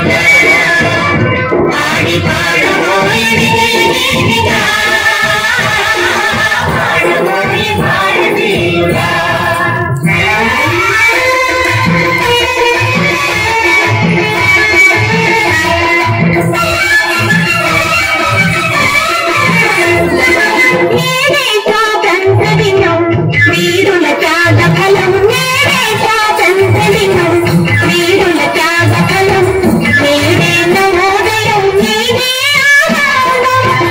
నేనే స్వాతంత్రదినం వీరుల త్యాగ ఫలం నేనే స్వాతంత్రదినం వీరుల త్యాగ ఫలం నేనే నవోదయం నేనే ఆనందం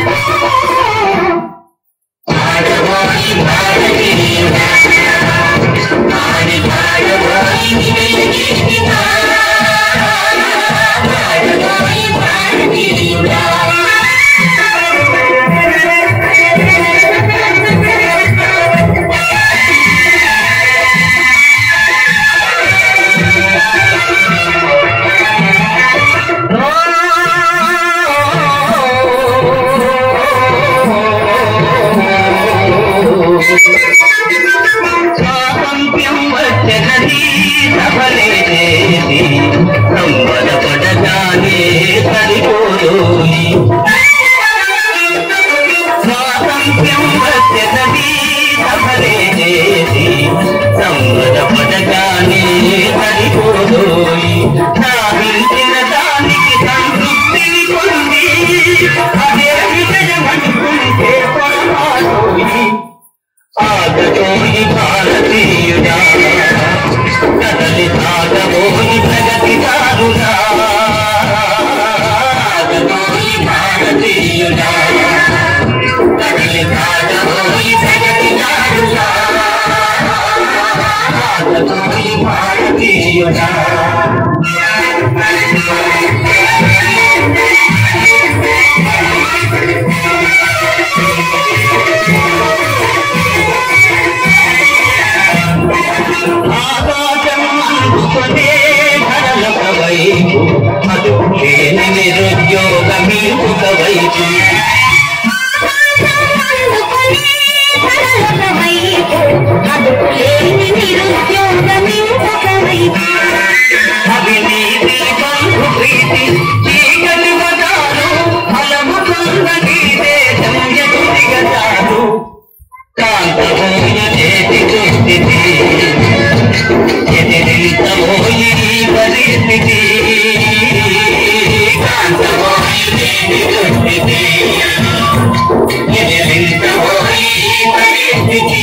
స్వాతంత్ర్యం వచ్చనది సఫలేదేది సంబరపడగానే సరిపోలోని స్వాతంత్ర్యం వచ్చనది సఫలేదేది సంబరపడగానే సరిపోలోని సాధించిన దానికి సంతృప్తిని పొంది అదే విజయం అనుకుంటే పొరపాటోయి ఆగతోయి భారతీయుడా కదలి సాగబోయి ప్రగతిదారుడా ఆగతోయి భారతీయుడా కదలి సాగబోయి ప్రగతిదారుడా ఆగతోయి భారతీయుడా ఆకాశం అందుకునే ధరలొక వైపు అటు లేని నిరుద్యోగమీ ఒక వైపు అవినీతి బంధు ప్రీతి చీకటి మతాలు ఫలము పొందని దేశం ఎదురిగతారు కాంతమోయ చేతి దుస్థితి ఎదిరింతమోయి ఈ పరిస్థితి కాంతమోయ చేతి దుస్థితి ఎదిరింతమోయి ఈ పరిస్థితి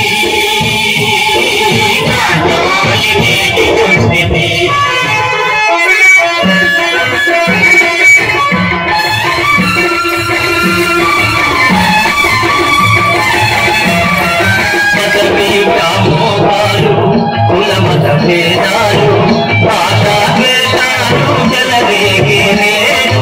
కాంతమోయ చేతి దుస్థితి పదవి వ్యామోహాలు కులమత భేదాలు భాషా ద్వేషాలు జలవేగే నేడు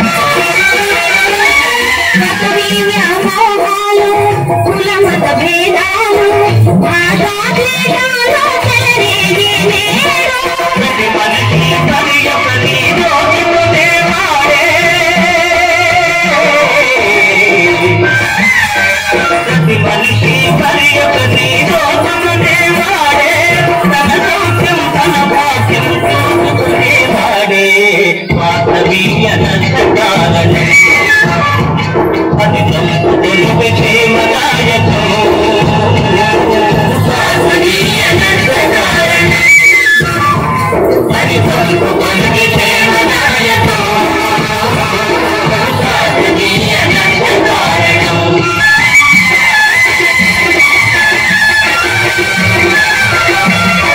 కులమత భేదాలు భాషా భేదాలు చెలరేగే నేడు. ప్రతి మనిషి పని ఒకటి దోచుకునే వాడే ప్రతి మనిషి పని ఒకటి దోచుకునే వాడే తన దౌత్యం తన భాగ్యం చూసుకునే వాడే మాధవీయ నష్టకాలని అది నమ్ము తెలుగు క్షేమదాయకం మాధవీయ నష్టకాలని అది నమ్ము తెలుగు క్షేమదాయకం మాధవీయ నష్టకారణం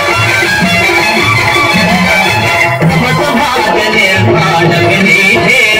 సమసమాజ నిర్మాణమే నీ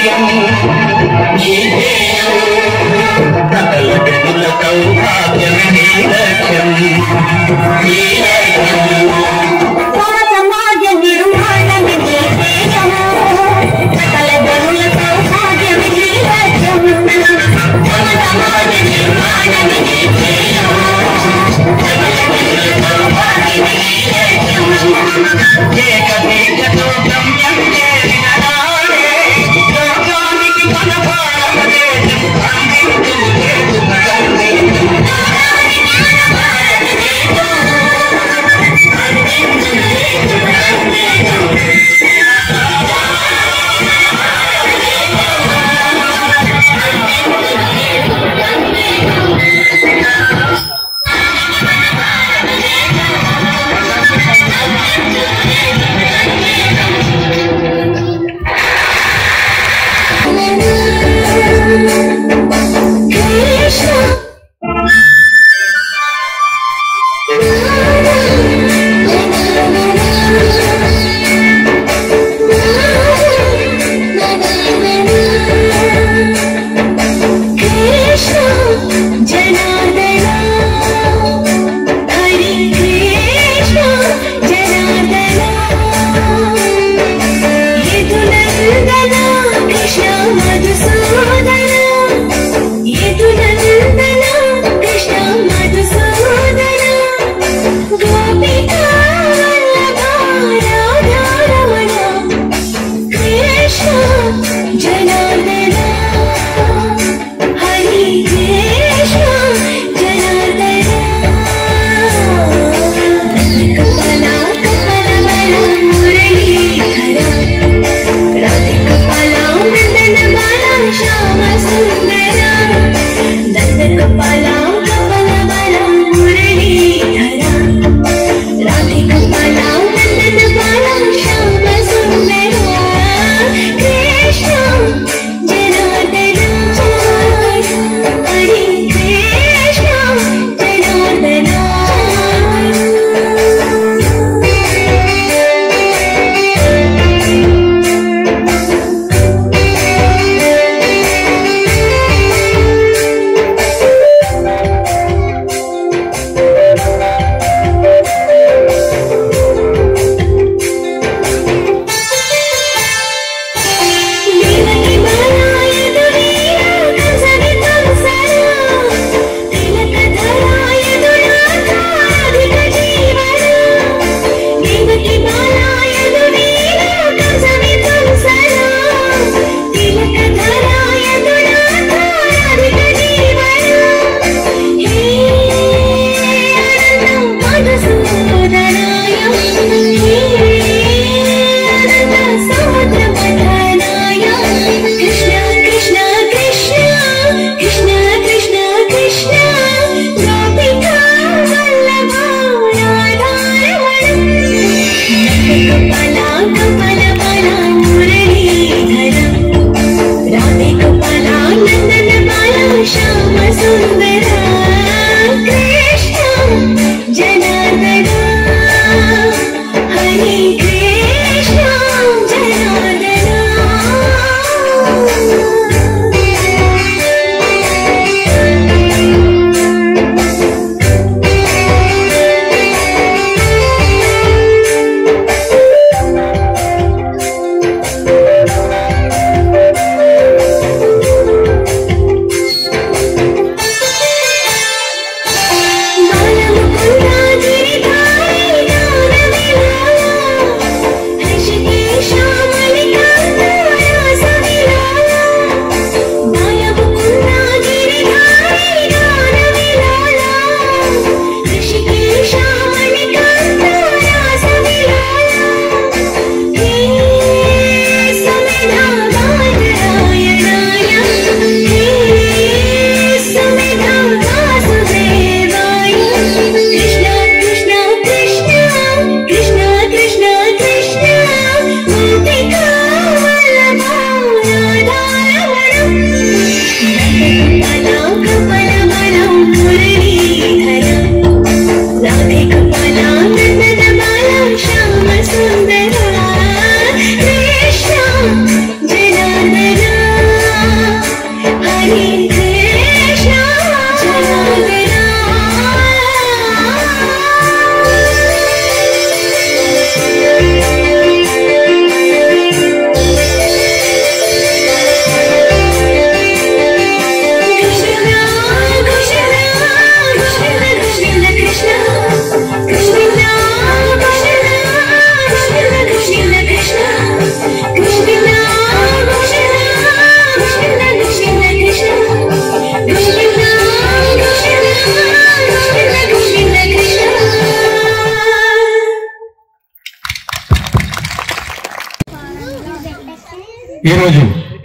ఈరోజు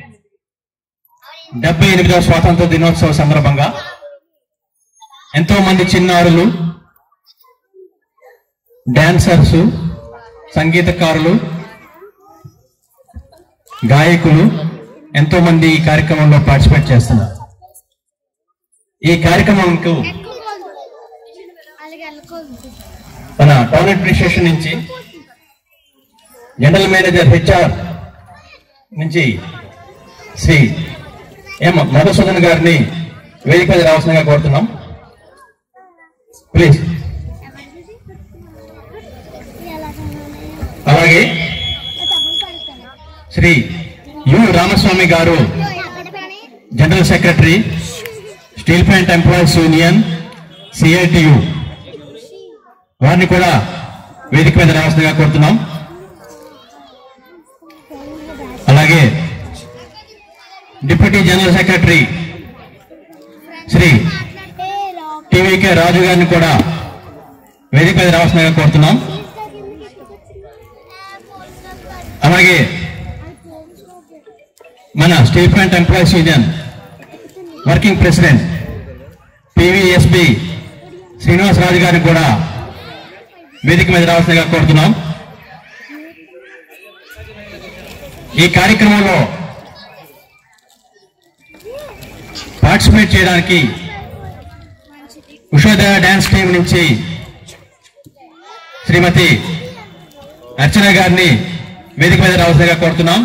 డెబ్బై ఎనిమిదవ స్వాతంత్ర దినోత్సవ సందర్భంగా ఎంతో మంది చిన్నారులు డాన్సర్స్ సంగీతకారులు గాయకులు ఎంతో మంది ఈ కార్యక్రమంలో పార్టిసిపేట్ చేస్తున్నారు ఈ కార్యక్రమంకు అలాగే వెళ్ళకూడదు మన టౌన్ అడ్మినిస్ట్రేషన్ నుంచి జనరల్ మేనేజర్ హెచ్ఆర్ నుంచి శ్రీ ఎం మధుసూదన్ గారిని వేదిక మీద రావాల్సిందిగా కోరుతున్నాం ప్లీజ్ అలాగే శ్రీ యు రామస్వామి గారు general secretary steel plant employees union CITU వారిని కూడా వేదిక మీద రావాల్సిందిగా కోరుతున్నాం అలాగే deputy general secretary Shri TVK Raju గారిని కూడా వేదిక మీద రావాల్సిందిగా కోరుతున్నాం అలాగే మన steel plant employees union working president PVSP Srinivas Raju గారిని కూడా వేదిక మీద రావాల్సిందిగా కోరుతున్నాం ఈ కార్యక్రమంలో పార్టిసిపేట్ చేయడానికి ఉషోదయ డాన్స్ టీం నుంచి శ్రీమతి అర్చన గారిని వేదిక మీద రావాల్సిందిగా కోరుతున్నాం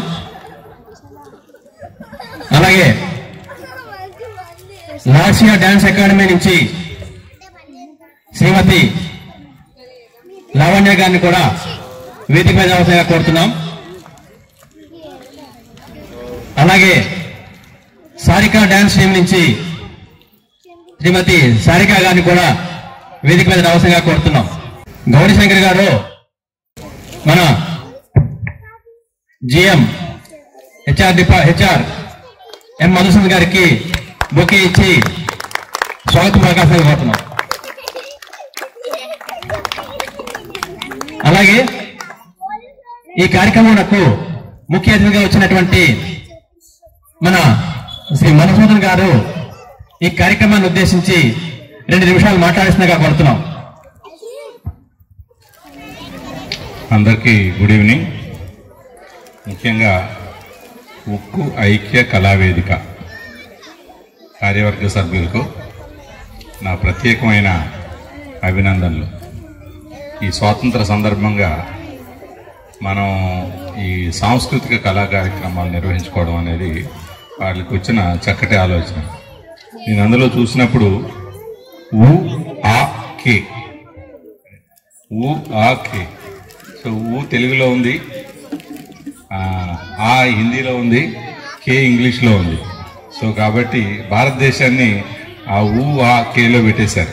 అలాగే లాసియా డాన్స్ అకాడమీ నుంచి శ్రీమతి లావణ్య గారిని కూడా వేదిక మీద రావాల్సిందిగా కోరుతున్నాం అలాగే సారికా డాన్స్ టీం నుంచి శ్రీమతి సారికా గారిని కూడా వేదిక మీద రావాల్సిందిగా కోరుతున్నాం గౌరీ శంకర్ గారు మన జిఎం హెచ్ఆర్ డిపా హెచ్ఆర్ ఎం మధుసూదన్ గారికి బొకే ఇచ్చి స్వాగతం ప్రకాశం కోరుతున్నాం అలాగే ఈ కార్యక్రమంకు ముఖ్య అతిథిగా వచ్చినటువంటి మన శ్రీ మధుసూదన్ గారు ఈ కార్యక్రమాన్ని ఉద్దేశించి రెండు నిమిషాలు మాట్లాడిస్తున్నగా కోరుతున్నాం అందరికీ గుడ్ ఈవినింగ్ ముఖ్యంగా ఉక్కు ఐక్య కళావేదిక కార్యవర్గ సభ్యులకు నా ప్రత్యేకమైన అభినందనలు ఈ స్వాతంత్ర సందర్భంగా మనం ఈ సాంస్కృతిక కళా కార్యక్రమాలు నిర్వహించుకోవడం అనేది వాళ్ళకి వచ్చిన చక్కటి ఆలోచన నేను అందులో చూసినప్పుడు ఉ ఆ కే ఊ ఆ కే సో ఊ తెలుగులో ఉంది ఆ, ఆ హిందీలో ఉంది కే ఇంగ్లీష్లో ఉంది సో కాబట్టి భారతదేశాన్ని ఆ ఊ ఆ కేలో పెట్టేశారు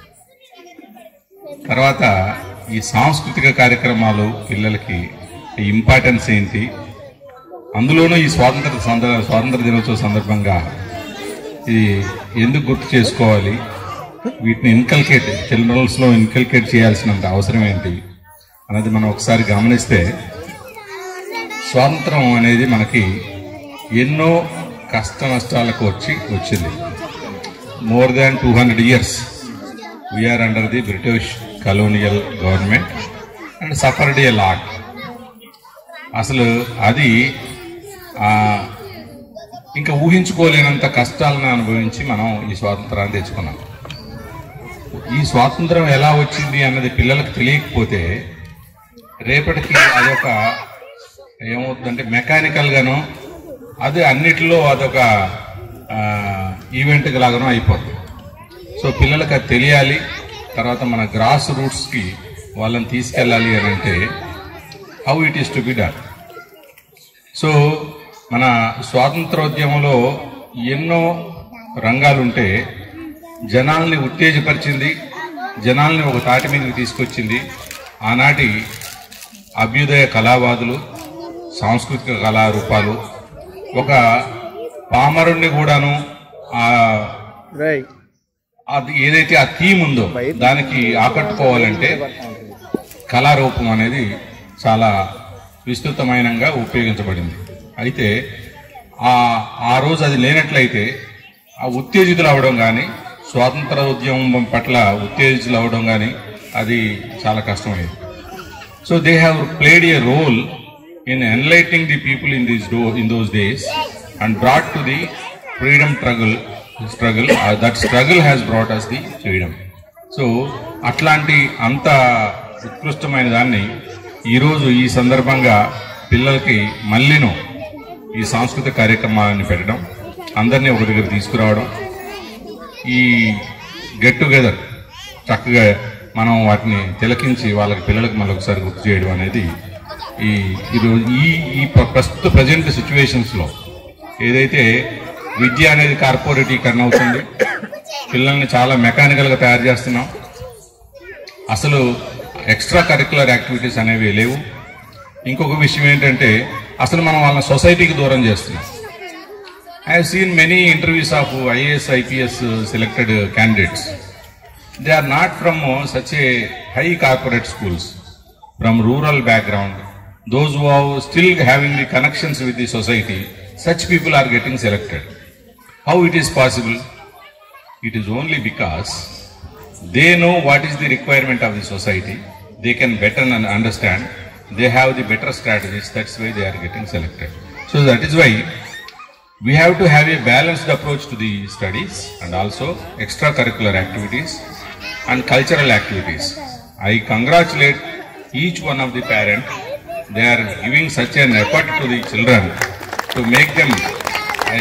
తర్వాత ఈ సాంస్కృతిక కార్యక్రమాలు పిల్లలకి ఇంపార్టెన్స్ ఏంటి అందులోనూ ఈ స్వాతంత్ర సంద స్వాతంత్ర దినోత్సవ సందర్భంగా ఇది ఎందుకు గుర్తు చేసుకోవాలి వీటిని ఇన్కల్కేట్ చిల్డ్రన్స్లో ఇన్కల్కేట్ చేయాల్సినంత అవసరం ఏంటి అన్నది మనం ఒకసారి గమనిస్తే స్వాతంత్రం అనేది మనకి ఎన్నో కష్ట నష్టాలకు వచ్చి వచ్చింది more than two hundred years we are under the British colonial government and suffered a lot అసలు అది ఆ, ఇంకా ఊహించుకోలేనంత కష్టాలను అనుభవించి మనం ఈ స్వాతంత్రాన్ని తెచ్చుకున్నాం ఈ స్వాతంత్రం ఎలా వచ్చింది అన్నది పిల్లలకు తెలియకపోతే రేపటికి అదొక ఏమవుతుందంటే మెకానికల్ గాను అది అన్నిటిలో అదొక ఈవెంట్ లాగానో అయిపోతుంది సో పిల్లలకు అది తెలియాలి తర్వాత మన గ్రాస్ రూట్స్కి వాళ్ళని తీసుకెళ్ళాలి అని అంటే how it is to be done so మన స్వాతంత్రోద్యమంలో ఎన్నో రంగాలుంటే జనాల్ని ఉత్తేజపరిచింది జనాల్ని ఒక తాటి మీదకి తీసుకొచ్చింది ఆనాటి అభ్యుదయ కళావాదులు సాంస్కృతిక కళారూపాలు ఒక పామరుణ్ణి కూడాను ఆ అది ఏదైతే ఆ థీమ్ ఉందో దానికి ఆకట్టుకోవాలంటే కళారూపం అనేది చాలా విస్తృతమైనంగా ఉపయోగించబడింది అయితే ఆ ఆ రోజు అది లేనట్లయితే ఆ ఉత్తేజితులు అవడం కానీ స్వాతంత్ర ఉద్యమం పట్ల ఉత్తేజితులు అవడం కానీ అది చాలా కష్టమైంది so they have played a role in enlightening the people in these do in those days and brought to the freedom struggle struggle that struggle has brought us the freedom so అట్లాంటి అంత ఉత్కృష్టమైన దాన్ని ఈరోజు ఈ సందర్భంగా పిల్లలకి మళ్ళీను ఈ సాంస్కృతిక కార్యక్రమాలను పెట్టడం అందరినీ ఒక దగ్గర తీసుకురావడం ఈ గెట్ టుగెదర్ చక్కగా మనం వాటిని తిలకించి వాళ్ళకి పిల్లలకు మళ్ళీ ఒకసారి గుర్తు చేయడం అనేది ఈ ఈరోజు ఈ ఈ ప్ర- ప్రస్తుత ప్రజెంట్ సిచ్యువేషన్స్లో ఏదైతే విద్య అనేది కార్పొరేటీకరణ అవుతుంది పిల్లల్ని చాలా మెకానికల్గా తయారు చేస్తున్నాం అసలు ఎక్స్ట్రా కరికులర్ యాక్టివిటీస్ అనేవి లేవు ఇంకొక విషయం ఏంటంటే అసలు మనం వాళ్ళని సొసైటీకి దూరం చేస్తున్నాం I have seen many interviews of IAS IPS selected candidates they are not from such a high corporate schools from rural background those who have still having the connections with the society such people are getting selected how it is possible it is only because they know what is the requirement of the society they can better and understand they have the better strategies that's why they are getting selected so that is why we have to have a balanced approach to the studies and also extracurricular activities and cultural activities i congratulate each one of the parent they are giving such an effort to the children to make them a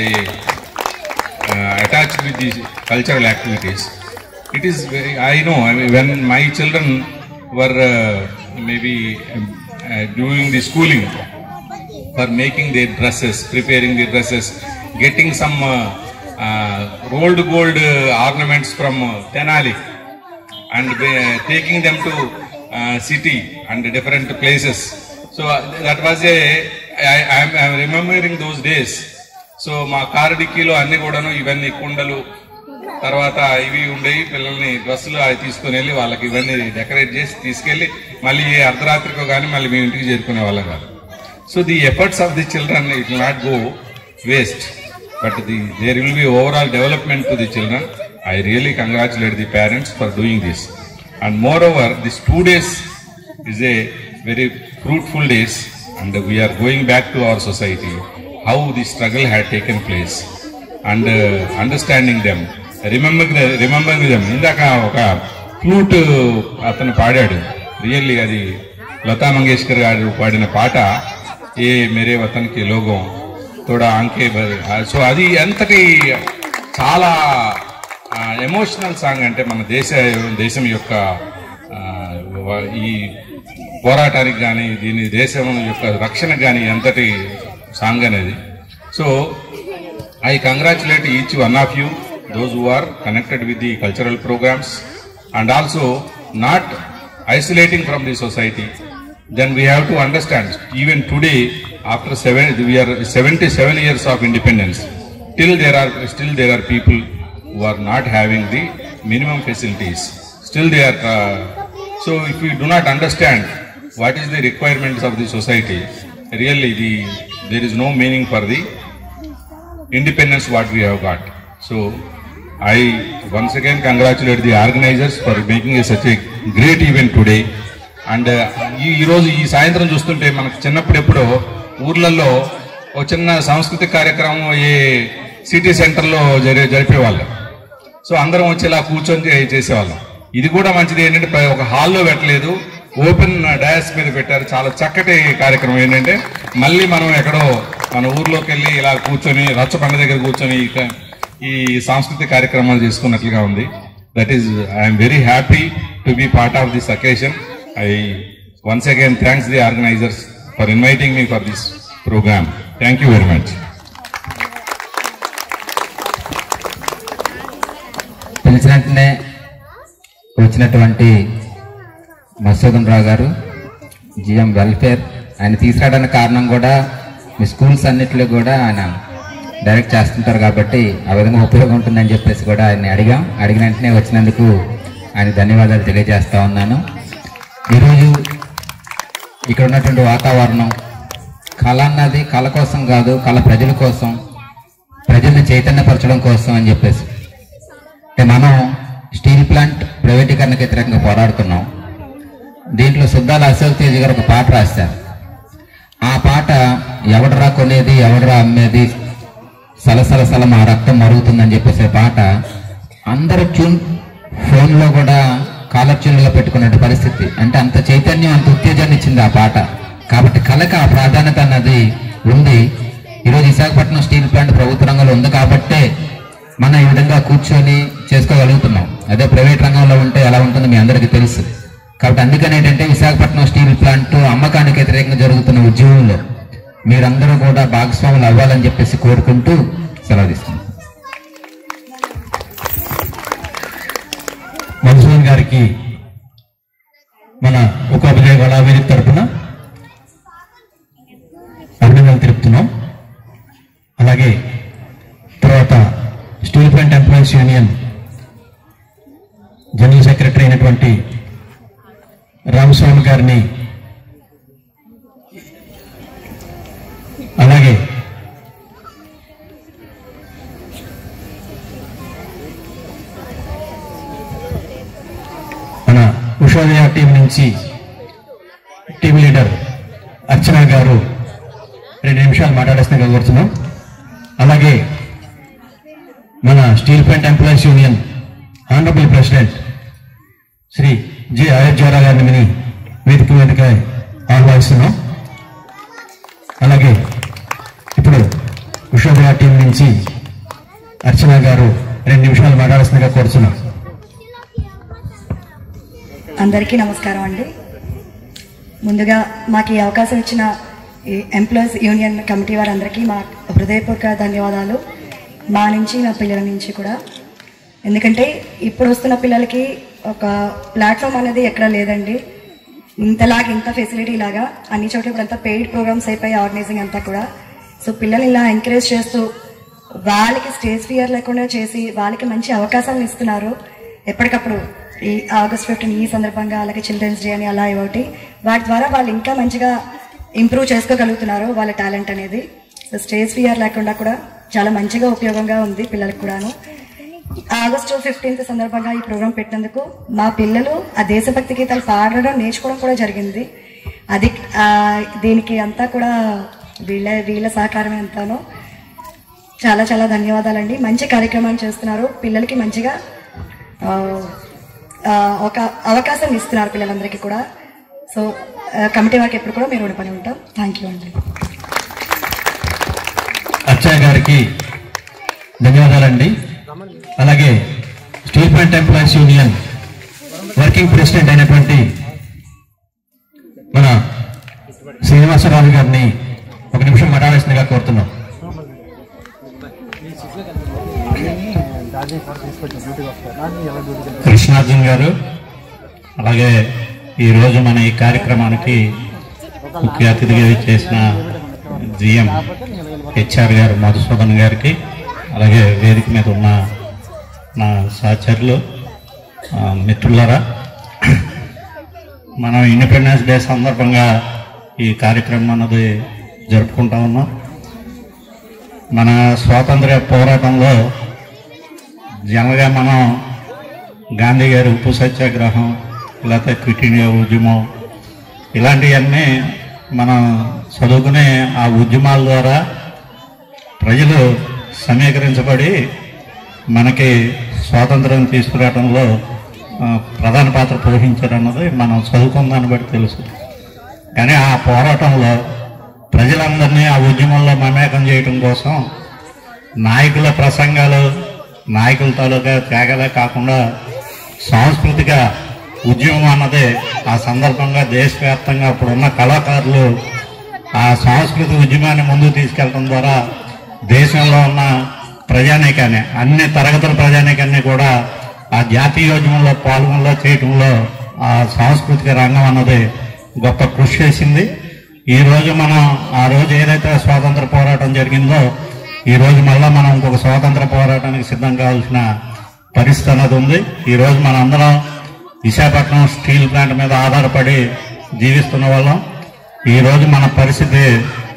uh, attached with these cultural activities. It is very, I know, I mean, when my children were uh, maybe um, uh, doing the schooling for making their dresses, preparing their dresses, getting some uh, uh, rolled gold uh, ornaments from uh, Tenali and uh, taking them to uh, city and different places. So uh, that was a, I, I'm, I'm remembering those days. So మా car డిక్కీలో అన్ని కూడాను ఇవన్నీ కుండలు తర్వాత ఇవి ఉండేవి పిల్లల్ని డ్రెస్సులు అవి తీసుకుని వెళ్ళి వాళ్ళకి ఇవన్నీ డెకరేట్ చేసి తీసుకెళ్లి మళ్ళీ ఏ అర్ధరాత్రికో కానీ మళ్ళీ మేము ఇంటికి చేరుకునే వాళ్ళం కాదు so the efforts of the children it will not go waste but the there will be overall development to the children I really congratulate the parents for doing this and moreover this two days is a very fruitful days and we are going back to our society how the struggle had taken place and uh, understanding them remembering the, remembering them ఇందాక ఒక flute అతను పాడాడు really అది లతా మంగేష్కర్ గారు పాడిన పాట ఏ మేరే వతన్కి లోగం తోడా అంకే so అది ఎంతటి చాలా ఎమోషనల్ సాంగ్ అంటే మన దేశ దేశం యొక్క ఆ, వ- ఈ పోరాటానికి కానీ దీని దేశం యొక్క రక్షణకు కానీ ఎంతటి సాంగ్ అనేది so I congratulate each one of you those who are connected with the cultural programmes and also not isolating from the society then we have to understand even today after seven we are 77 years of independence till there are still there are people who are not having the minimum facilities still they are uh, so if we do not understand what is the requirements of the society really the there is no meaning for the independence what we have got. So I once again congratulate the organizers for making a, such a great event today. And ఈ ఈ రోజు ఈ సాయంత్రం చూస్తుంటే మనకు చిన్నప్పుడు ఎప్పుడో ఊర్లలో ఒక చిన్న సాంస్కృతిక కార్యక్రమం ఏ సిటీ సెంటర్లో జరి జరిపేవాళ్ళం సో అందరం వచ్చి ఇలా కూర్చొని చే- చేసేవాళ్ళం ఇది కూడా మంచిది ఏంటంటే ప్ర- ఒక హాల్లో పెట్టలేదు ఓపెన్ డయాస్ మీద పెట్టారు చాలా చక్కటి కార్యక్రమం ఏంటంటే మళ్ళీ మనం ఎక్కడో మన ఊర్లోకి వెళ్ళి ఇలా కూర్చొని రచ్చ పండ దగ్గర కూర్చొని ఇక ఈ సాంస్కృతిక కార్యక్రమాలు చేసుకున్నట్లుగా ఉంది that is I'm very happy to be part of this occasion I once again thanks the organisers for inviting me for this programme thank you very much పిలిచిన వెంటనే వచ్చినటువంటి మసూదన్ రావు గారు జిఎం వెల్ఫేర్ ఆయన తీసుకురావడానికి కారణం కూడా మీ స్కూల్స్ అన్నిట్లో కూడా ఆయన డైరెక్ట్ చేస్తుంటారు కాబట్టి ఆ విధంగా ఉపయోగం ఉంటుందని చెప్పేసి కూడా ఆయన్ని అడిగాం అడిగిన వెంటనే వచ్చినందుకు ఆయన ధన్యవాదాలు తెలియజేస్తా ఉన్నాను ఈరోజు ఇక్కడ ఉన్నటువంటి వాతావరణం కళ అన్నది కళ కోసం కాదు కళ ప్రజల కోసం ప్రజల్ని చైతన్యపరచడం కోసం అని చెప్పేసి అంటే మనం స్టీల్ ప్లాంట్ ప్రైవేటీకరణకు వ్యతిరేకంగా పోరాడుతున్నాం దీంట్లో సుద్దాల అశోక్ తేజ్ గారు ఒక పాట రాశారు ఆ పాట ఎవడరా కొనేది ఎవడరా అమ్మేది సలసల సల మా రక్తం మరుగుతుందని చెప్పేసే పాట అందరూ ట్యూన్ ఫోన్లో కూడా కాలర్ ట్యూన్లో పెట్టుకున్న పరిస్థితి అంటే అంత చైతన్యం అంత ఉత్తేజాన్ని ఇచ్చింది ఆ పాట కాబట్టి కళకి ఆ ప్రాధాన్యత అన్నది ఉంది ఈరోజు విశాఖపట్నం స్టీల్ ప్లాంట్ ప్రభుత్వ రంగంలో ఉంది కాబట్టే మనం ఈ విధంగా కూర్చొని చేసుకోగలుగుతున్నాం అదే ప్రైవేట్ రంగంలో ఉంటే ఎలా ఉంటుందో మీ అందరికీ తెలుసు కాబట్టి అందుకని ఏంటంటే విశాఖపట్నం స్టీల్ ప్లాంట్ అమ్మకానికి వ్యతిరేకంగా జరుగుతున్న ఉద్యమంలో మీరందరూ కూడా భాగస్వాములు అవ్వాలని చెప్పేసి కోరుకుంటూ సెలవు తీసుకుంటాం మధుసూదన్ గారికి మన ఉపాధ్యాయ కళావేదిక తరపున అభినందనలు తెలుపుతున్నాం అలాగే తర్వాత steel plant employees union general secretary అయినటువంటి రామస్వామి గారిని అలాగే మన ఉషోదయ టీం నుంచి టీం లీడర్ అర్చన గారు రెండు నిమిషాలు మాట్లాడేస్తున్నా కోరుతున్నాం అలాగే మన steel plant employees union honourable president Shri G అయోధ్యారా గారిని విని వేదిక వేదిక ఆహ్వానిస్తున్నాం అలాగే ఇప్పుడు ఉషోదయ టీం నుంచి అర్చన గారు రెండు నిమిషాలు మాట్లాడాల్సిందిగా కోరుతున్నాం అందరికీ నమస్కారం అండి ముందుగా మాకు ఈ అవకాశం ఇచ్చిన ఈ ఎంప్లాయీస్ యూనియన్ కమిటీ వారందరికీ మా హృదయపూర్వక ధన్యవాదాలు మా నుంచి మా పిల్లల నుంచి కూడా ఎందుకంటే ఇప్పుడు వస్తున్న పిల్లలకి ఒక ప్లాట్ఫామ్ అనేది ఎక్కడ లేదండి ఇంతలాగా ఇంత ఫెసిలిటీ లాగా అన్ని చోట్ల ఇప్పుడు అంతా పెయిడ్ ప్రోగ్రామ్స్ అయిపోయి ఆర్గనైజింగ్ అంతా కూడా సో పిల్లల్ని ఇలా ఎంకరేజ్ చేస్తూ వాళ్ళకి స్టేజ్ ఫియర్ లేకుండా చేసి వాళ్ళకి మంచి అవకాశాలను ఇస్తున్నారు ఎప్పటికప్పుడు ఈ ఆగస్ట్ ఫిఫ్టీన్ ఈ సందర్భంగా అలాగే చిల్డ్రన్స్ డే అని అలా ఒకటి వాటి ద్వారా వాళ్ళు ఇంకా మంచిగా ఇంప్రూవ్ చేసుకోగలుగుతున్నారు వాళ్ళ టాలెంట్ అనేది సో స్టేజ్ ఫియర్ లేకుండా కూడా చాలా మంచిగా ఉపయోగంగా ఉంది పిల్లలకు కూడాను ఆగస్టు ఫిఫ్టీన్త్ సందర్భంగా ఈ ప్రోగ్రాం పెట్టినందుకు మా పిల్లలు ఆ దేశభక్తి గీతాలు పాడడం నేర్చుకోవడం కూడా జరిగింది అది ఆ, దీనికి అంతా కూడా వీళ్ళ వీళ్ళ సహకారమే అంతాను చాలా చాలా ధన్యవాదాలండి మంచి కార్యక్రమాన్ని చేస్తున్నారు పిల్లలకి మంచిగా ఆ, ఆ, ఒక అవకాశం ఇస్తున్నారు పిల్లలందరికీ కూడా సో ఆ, కమిటీ వారికి ఎప్పుడు కూడా మీరు రుణపడి ఉంటాం థ్యాంక్ యూ అండి అచ్చయ్య గారికి ధన్యవాదాలండి అలాగే steel plant employees union working president అయినటువంటి మన శ్రీనివాసరావు గారిని ఒక నిమిషం మాట్లాడాల్సిందిగా కోరుతున్నాం కృష్ణార్జున్ గారు అలాగే ఈరోజు మన ఈ కార్యక్రమానికి ముఖ్య అతిథిగా చేసిన జిఎం హెచ్ఆర్ గారు మధుసూదన్ గారికి అలాగే వేదిక మీద ఉన్న నా సహచరులు ఆ, మిత్రులారా మనం ఇండిపెండెన్స్ డే సందర్భంగా ఈ కార్యక్రమం అన్నది జరుపుకుంటా ఉన్నాం మన స్వాతంత్ర్య పోరాటంలో జనరల్గా మనం గాంధీ గారి ఉప్పు సత్యాగ్రహం లేకపోతే క్విట్ ఇండియా ఉద్యమం ఇలాంటివన్నీ మనం చదువుకునే ఆ ఉద్యమాల ద్వారా ప్రజలు సమీకరించబడి మనకి స్వాతంత్రం తీసుకురావడంలో ఆ, ప్రధాన పాత్ర పోషించారన్నది మనం చదువుకున్న దాన్ని బట్టి తెలుసు కానీ ఆ పోరాటంలో ప్రజలందరినీ ఆ ఉద్యమంలో మమేకం చేయడం కోసం నాయకుల ప్రసంగాలు నాయకుల తాలూకా త్యాగలే కాకుండా సాంస్కృతిక ఉద్యమం అన్నది ఆ సందర్భంగా దేశవ్యాప్తంగా అప్పుడున్న కళాకారులు ఆ సాంస్కృతిక ఉద్యమాన్ని ముందుకు తీసుకెళ్లడం ద్వారా దేశంలో ఉన్న ప్రజానీకాన్ని అన్ని తరగతుల ప్రజానీకాన్ని కూడా ఆ జాతీయోద్యమంలో పాల్గొనలో చేయటంలో ఆ సాంస్కృతిక రంగం అన్నది గొప్ప కృషి చేసింది ఈ రోజు మనం ఆ రోజు ఏదైతే స్వాతంత్ర పోరాటం జరిగిందో ఈ రోజు మళ్ళా మనం ఇంకొక స్వాతంత్ర పోరాటానికి సిద్ధం కావాల్సిన పరిస్థితి అన్నది ఉంది ఈ రోజు మనందరం విశాఖపట్నం స్టీల్ ప్లాంట్ మీద ఆధారపడి జీవిస్తున్న వాళ్ళం ఈ రోజు మన పరిస్థితి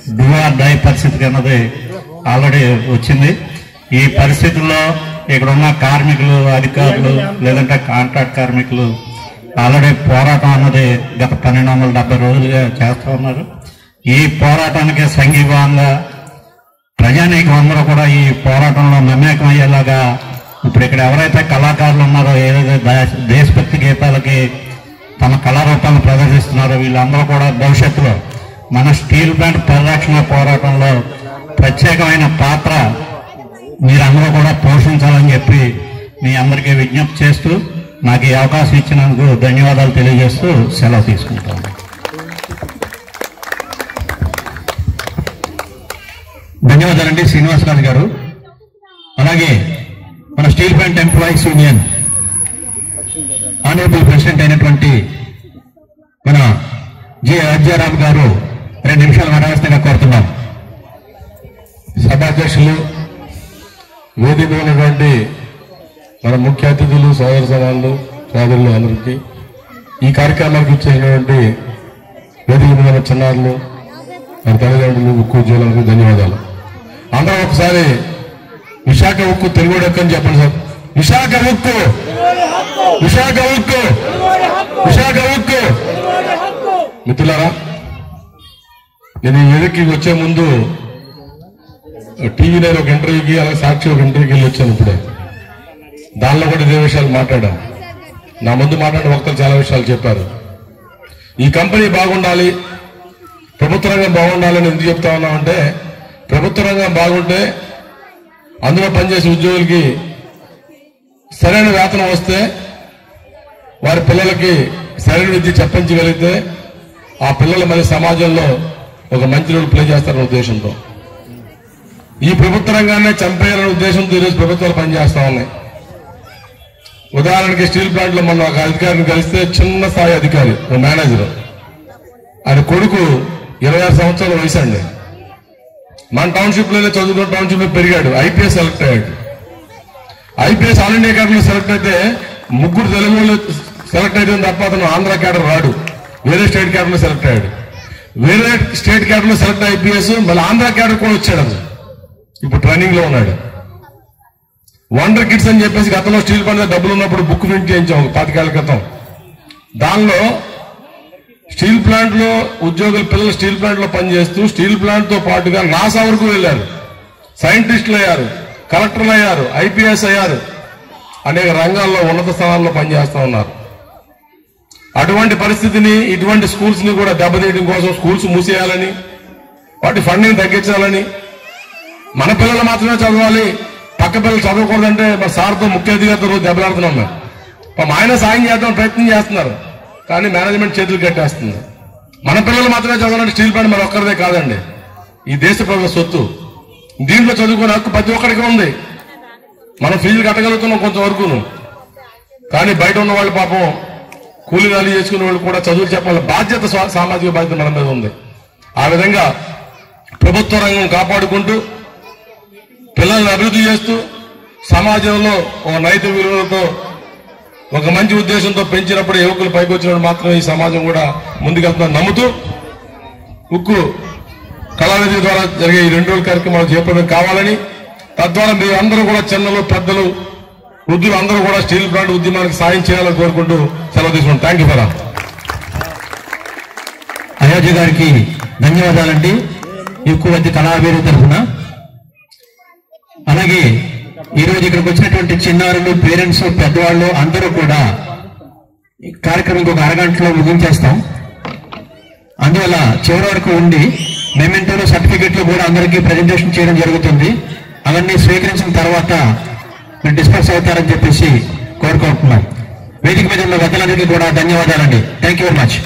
డువా డై పరిస్థితికి అన్నది ఆల్రెడీ వచ్చింది ఈ పరిస్థితుల్లో ఇక్కడ ఉన్న కార్మికులు అధికారులు లేదంటే కాంట్రాక్ట్ కార్మికులు ఆల్రెడీ పోరాటం అన్నది గత పన్నెండు వందల డెబ్బై రోజులుగా చేస్తూ ఉన్నారు ఈ పోరాటానికి సంఘీభావంగా ప్రజానీకం అందరూ కూడా ఈ పోరాటంలో మమేకం అయ్యేలాగా ఇప్పుడు ఇక్కడ ఎవరైతే కళాకారులు ఉన్నారో ఏదైతే దా- దేశభక్తి గీతాలకి తమ కళారూపాలను ప్రదర్శిస్తున్నారో వీళ్ళందరూ కూడా భవిష్యత్తులో మన స్టీల్ ప్లాంట్ పరిరక్షణ పోరాటంలో ప్రత్యేకమైన పాత్ర మీరందరూ కూడా పోషించాలని చెప్పి మీ అందరికీ విజ్ఞప్తి చేస్తూ నాకు ఈ అవకాశం ఇచ్చినందుకు ధన్యవాదాలు తెలియజేస్తూ సెలవు తీసుకుంటాను ధన్యవాదాలండి శ్రీనివాసరాజు గారు అలాగే మన steel plant employees union honourable president అయినటువంటి మన జె అజ్యారామ్ గారు రెండు నిమిషాలు మాట్లాడాల్సిందిగా కోరుతున్నాం సభాధ్యక్షులు వేదిక మీద ఉన్నటువంటి మన ముఖ్య అతిథులు సోదర సమానులు సోదరులు అందరికీ ఈ కార్యక్రమానికి ఇచ్చేసినటువంటి వేదిక మీద ఉన్న చిన్నారులు మన తల్లిదండ్రులు ఉక్కు ఉద్యోగులకు ధన్యవాదాలు అందరం ఒకసారి విశాఖ ఉక్కు తెలుగు అని చెప్పండి సార్ విశాఖ ఉక్కు విశాఖ ఉక్కు విశాఖ ఉక్కు మిత్రులారా నేను ఈ వేదికకి వచ్చే ముందు టీవీ నేను ఒక ఇంటర్వ్యూకి అలాగే సాక్షి ఒక ఇంటర్వ్యూకి వెళ్ళి వచ్చాను ఇప్పుడే దానిలో కూడా ఇదే విషయాలు మాట్లాడాం నా ముందు మాట్లాడిన వక్తలు చాలా విషయాలు చెప్పారు ఈ కంపెనీ బాగుండాలి ప్రభుత్వ రంగం బాగుండాలని ఎందుకు చెప్తా ఉన్నామంటే ప్రభుత్వ రంగం బాగుంటే అందులో పనిచేసే ఉద్యోగులకి సరైన వేతనం వస్తే వారి పిల్లలకి సరైన విద్య చెప్పించగలిగితే ఆ పిల్లలు మరి సమాజంలో ఒక మంచి రోల్ ప్లే చేస్తారనే ఉద్దేశంతో ఈ ప్రభుత్వ రంగాన్ని చంపేయాలనే ఉద్దేశంతో ఈరోజు ప్రభుత్వాలు పనిచేస్తా ఉన్నాయి ఉదాహరణకి స్టీల్ ప్లాంట్ లో మన ఒక అధికారిని కలిస్తే చిన్న స్థాయి అధికారి ఒక మేనేజర్ ఆయన కొడుకు ఇరవై ఆరు సంవత్సరాల వయసు అండి మన టౌన్షిప్ లోనే చదువుకున్న టౌన్షిప్ లో పెరిగాడు ఐపీఎస్ సెలెక్ట్ అయ్యాడు IPS all India cadre select అయితే ముగ్గురు తెలుగు వాళ్ళు సెలెక్ట్ అయితే తప్ప అతను ఆంధ్ర క్యాడర్ రాడు వేరే స్టేట్ క్యాడర్ లో సెలెక్ట్ అయ్యాడు వేరే స్టేట్ క్యాడర్ లో సెలెక్ట్ ఐపీఎస్ మళ్ళీ ఆంధ్ర క్యాడర్ కూడా వచ్చాడు అతను ఇప్పుడు ట్రైనింగ్ లో ఉన్నాడు వండర్ కిడ్స్ అని చెప్పేసి గతంలో స్టీల్ పని డబ్బులు ఉన్నప్పుడు బుక్ ప్రింట్ చేయించాం ఒక పాతికేళ్ల క్రితం దానిలో స్టీల్ ప్లాంట్ లో ఉద్యోగులు పిల్లలు స్టీల్ ప్లాంట్ లో పనిచేస్తూ స్టీల్ ప్లాంట్ తో పాటుగా నాసా వరకు వెళ్ళారు సైంటిస్టులు అయ్యారు కలెక్టర్లు అయ్యారు ఐపీఎస్ అయ్యారు అనేక రంగాల్లో ఉన్నత స్థానాల్లో పనిచేస్తా ఉన్నారు అటువంటి పరిస్థితిని ఇటువంటి స్కూల్స్ ని కూడా దెబ్బతీయడం కోసం స్కూల్స్ మూసేయాలని వాటి ఫండింగ్ తగ్గించాలని మన పిల్లలు మాత్రమే చదవాలి పక్క పిల్లలు చదవకూడదంటే మా సార్తో ముఖ్య అధికారితో రోజు దెబ్బలాడుతున్నాం మేము పాపం ఆయన సాయం చేద్దాం ప్రయత్నం చేస్తున్నారు కానీ మేనేజ్మెంట్ చేతులు కట్టేస్తుంది మన పిల్లలు మాత్రమే చదవాలంటే స్టీల్ ప్లాంట్ మన ఒక్కరిదే కాదండి ఈ దేశ ప్రజల సొత్తు దీంట్లో చదువుకునే హక్కు ప్రతి ఒక్కరికి ఉంది మనం ఫీజులు కట్టగలుగుతున్నాం కొంతవరకును కానీ బయట ఉన్న వాళ్ళు పాపం కూలీ నాలి చేసుకునే వాళ్ళు కూడా చదువులు చెప్పాలి బాధ్యత స్వా- సామాజిక బాధ్యత మన మీద ఉంది ఆ విధంగా ప్రభుత్వ రంగం కాపాడుకుంటూ పిల్లల్ని అభివృద్ధి చేస్తూ సమాజంలో ఒక నైతిక విలువలతో ఒక మంచి ఉద్దేశంతో పెంచినప్పుడు యువకులు పైకి వచ్చినప్పుడు మాత్రమే ఈ సమాజం కూడా ముందుకెళ్తుందని నమ్ముతూ ఉక్కు కళానిధి ద్వారా జరిగే ఈ రెండు రోజుల కార్యక్రమాలు చేపట్టడం కావాలని తద్వారా మీరు అందరూ కూడా చిన్నలు పెద్దలు వృద్ధులు అందరూ కూడా స్టీల్ ప్లాంట్ ఉద్యమానికి సాయం చేయాలని కోరుకుంటూ సెలవు తీసుకుంటాం థ్యాంక్ యూ ఫర్ అయోధ్య గారికి ధన్యవాదాలండి ఎక్కువ మంది కళావేరు తరఫున అలాగే ఈ రోజు ఇక్కడికి వచ్చినటువంటి చిన్నారులు పేరెంట్స్ పెద్దవాళ్ళు అందరూ కూడా ఈ కార్యక్రమం ఇంకొక అరగంటలో ముగించేస్తాం అందువల్ల చివరి వరకు ఉండి మెమెంటోలు సర్టిఫికెట్లు కూడా అందరికీ ప్రజెంటేషన్ చేయడం జరుగుతుంది అవన్నీ స్వీకరించిన తర్వాత మీరు డిస్పర్స్ అవుతారని చెప్పేసి కోరుకుంటున్నాం వేదిక మీద ఉన్న పెద్దలందరికీ కూడా ధన్యవాదాలండి థ్యాంక్ యూ వెరీ మచ్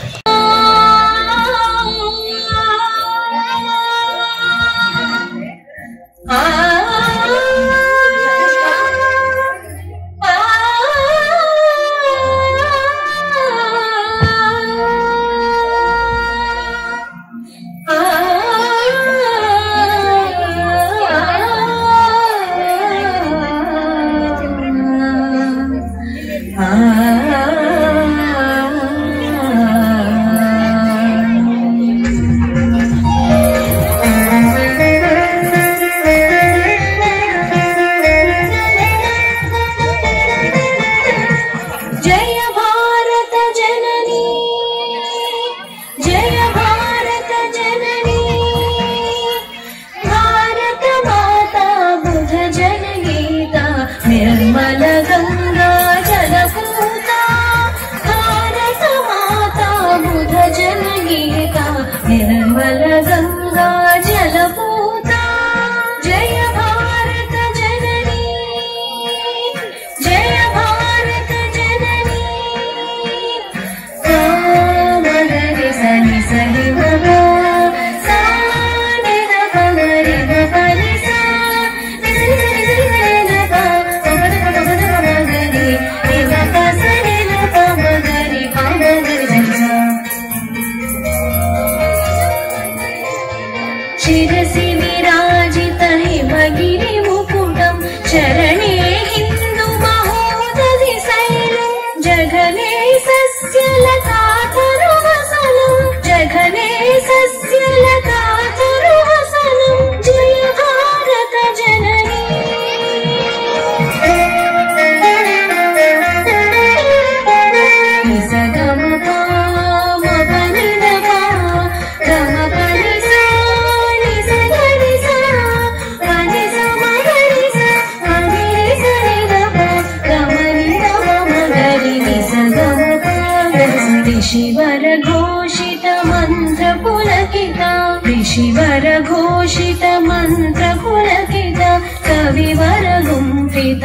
ఆ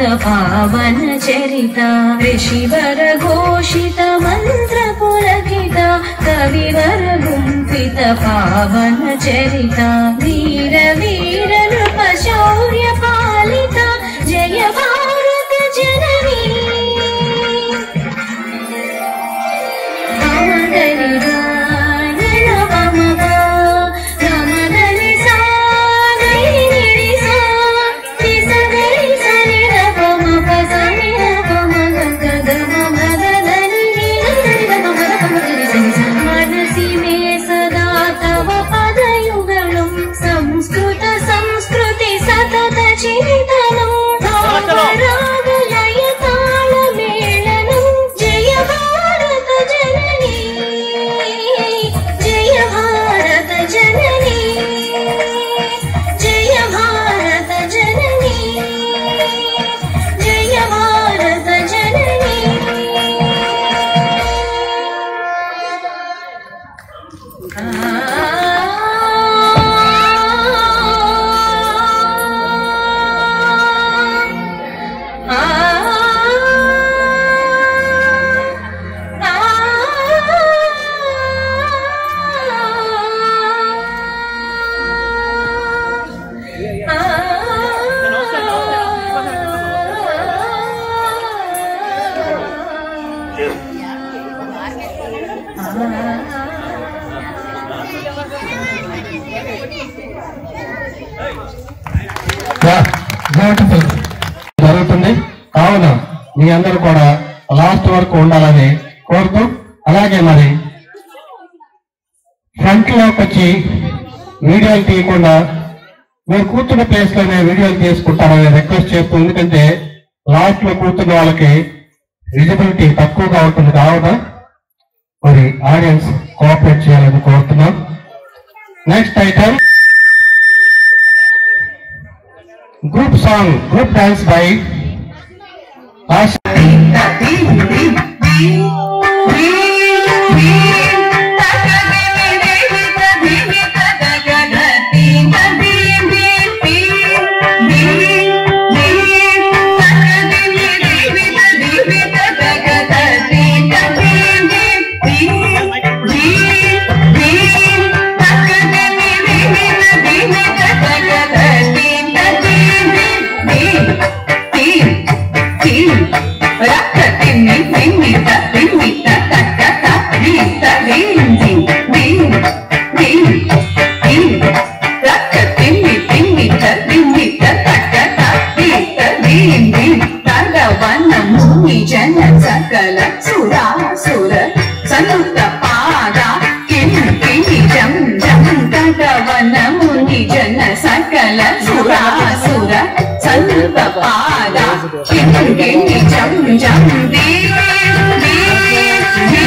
పావన చరిత ఋషివర ఘోషిత మంత్ర పులకిత కవివర గుంపిత పావన చరిత వీర వీర నృప శౌర్య పాలిత జయ భారత జననీ సంస్కృత సంస్కృతి సతత చింతనం భావరాగలయ తాళమేళనం జయ భారత జననీ జయ భారత జననీ జయ భారత జననీ జయ భారత జననీ బ్యూటిఫుల్ జరుగుతుంది కావున మీ అందరూ కూడా లాస్ట్ వరకు ఉండాలని కోరుతూ అలాగే మరి ఫ్రంట్ లోకి వచ్చి వీడియోలు తీయకుండా మీరు కూర్చున్న ప్లేస్ లోనే వీడియోలు తీసుకుంటారని రిక్వెస్ట్ చేస్తూ ఎందుకంటే లాస్ట్ లో కూర్చున్న వాళ్ళకి విజిబిలిటీ తక్కువగా ఉంటుంది కావున మరి ఆడియన్స్ కోఆపరేట్ చేయాలని కోరుతున్నాం next item group song, group dance by Asha. జన సకల సురాసుర సనుత పాద కిం కిమి జం జం కటవన ముని జన సకల సురాసుర సనుత పాద కిం కిమి జం జం దే దే దే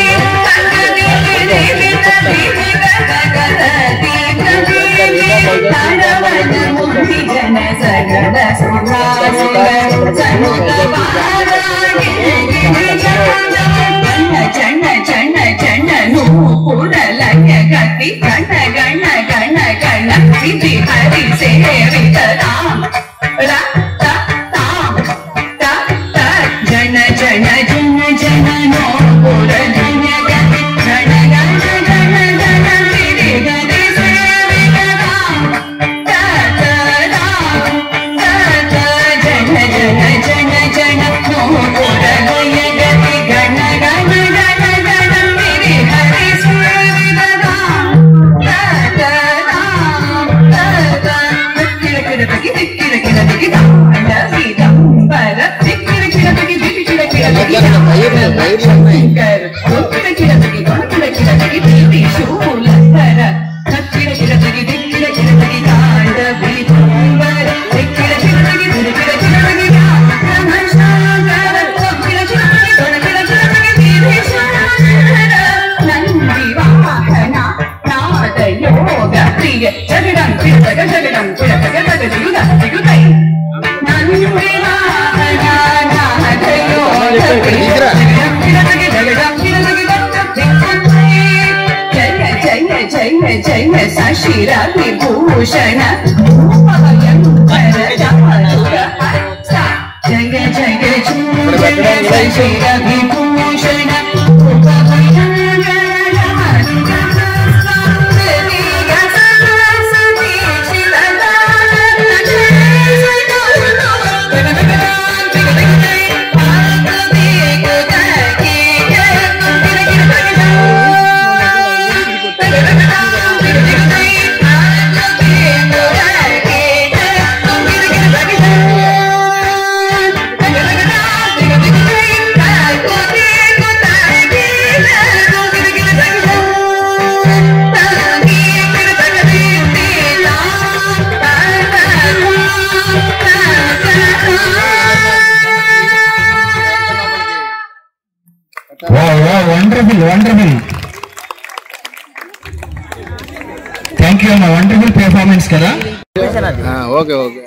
జన సగల సురాసుర సనుత పాద జన జన జన నువ్వు కూడలయ గతి గణ గణ గణ గణ ఇది హరి సేవిత రామ రా త తాం త త జన జన జన జన నో కూడలయ గతి గణ గణ గణ గణ ఇది హరి సేవిత రామ త త రామ త త జన జన జన జన నో కూడలయ గతి గణ గణ గణ గణ ఇది హరి సేవిత రామ త త రామ త త కిల కిల తగి కిల కిల తగి దండ విదంబర కిల కిల తగి కిల కిల తగి శంకర్ కిల కిల తగి కిల కిల తగి త్రిశూలధర కిల కిల తగి కిల కిల తగి దండ విదంబర కిల కిల తగి కిల కిల తగి నమస్కార కిల కిల తగి కిల కిల తగి త్రిశూలధర నంది వాహన నాద యోగ ప్రియ జగడం చిరతగ జగడం చిరతగ తగ దిగుద దిగుదై నంది వాహన నాద యోగ ప్రియ జగడం చిరతగ జగడం చిరతగ దిగుదై జయ జయ జయ జయ సశిర విభూషణ భయంకర జమరుర హస్త పెర్ఫార్మెన్స్ కదా ఓకే ఓకే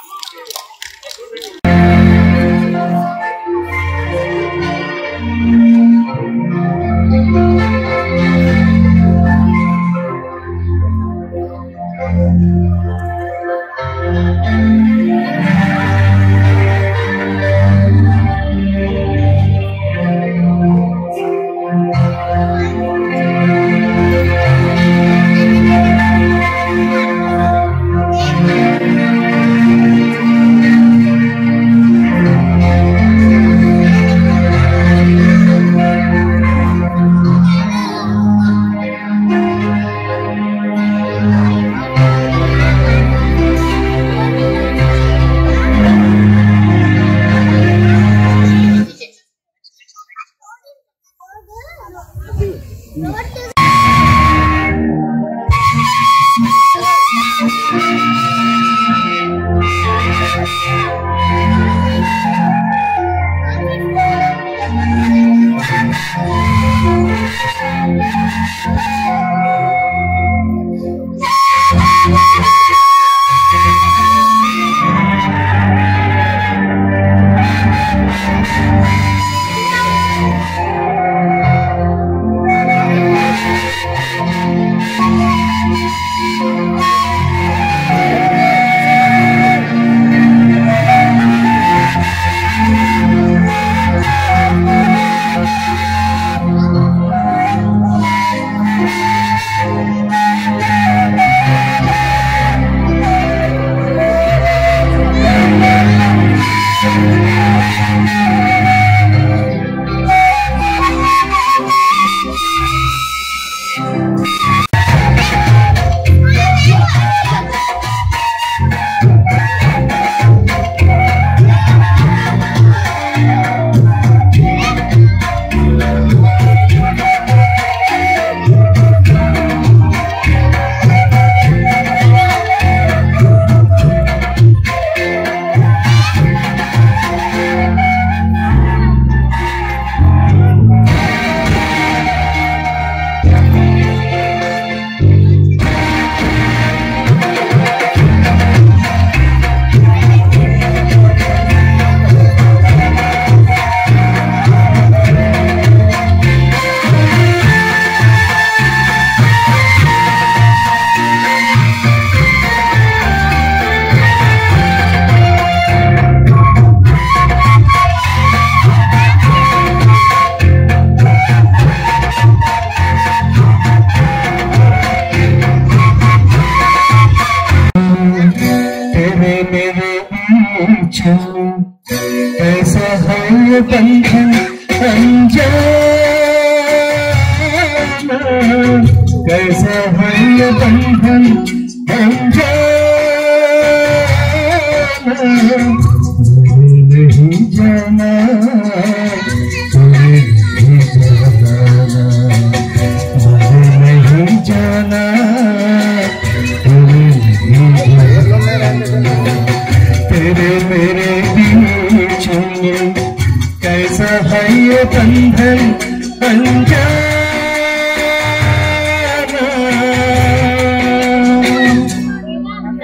तेरे मेरे बीच कैसा है ये बंधन अनजाना कैसा है ये बंधन अनजाना मुझे नहीं जाना मुझे नहीं जाना मुझे नहीं जाना तेरे मेरे बीच में कैसा है ये बंधन अनजाना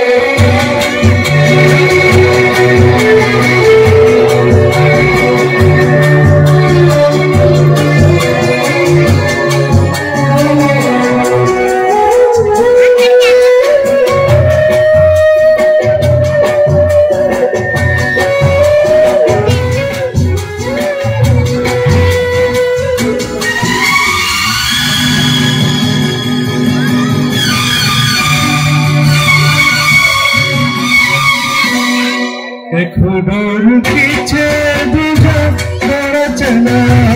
एक डोर पीछे दूजा बड़ा चला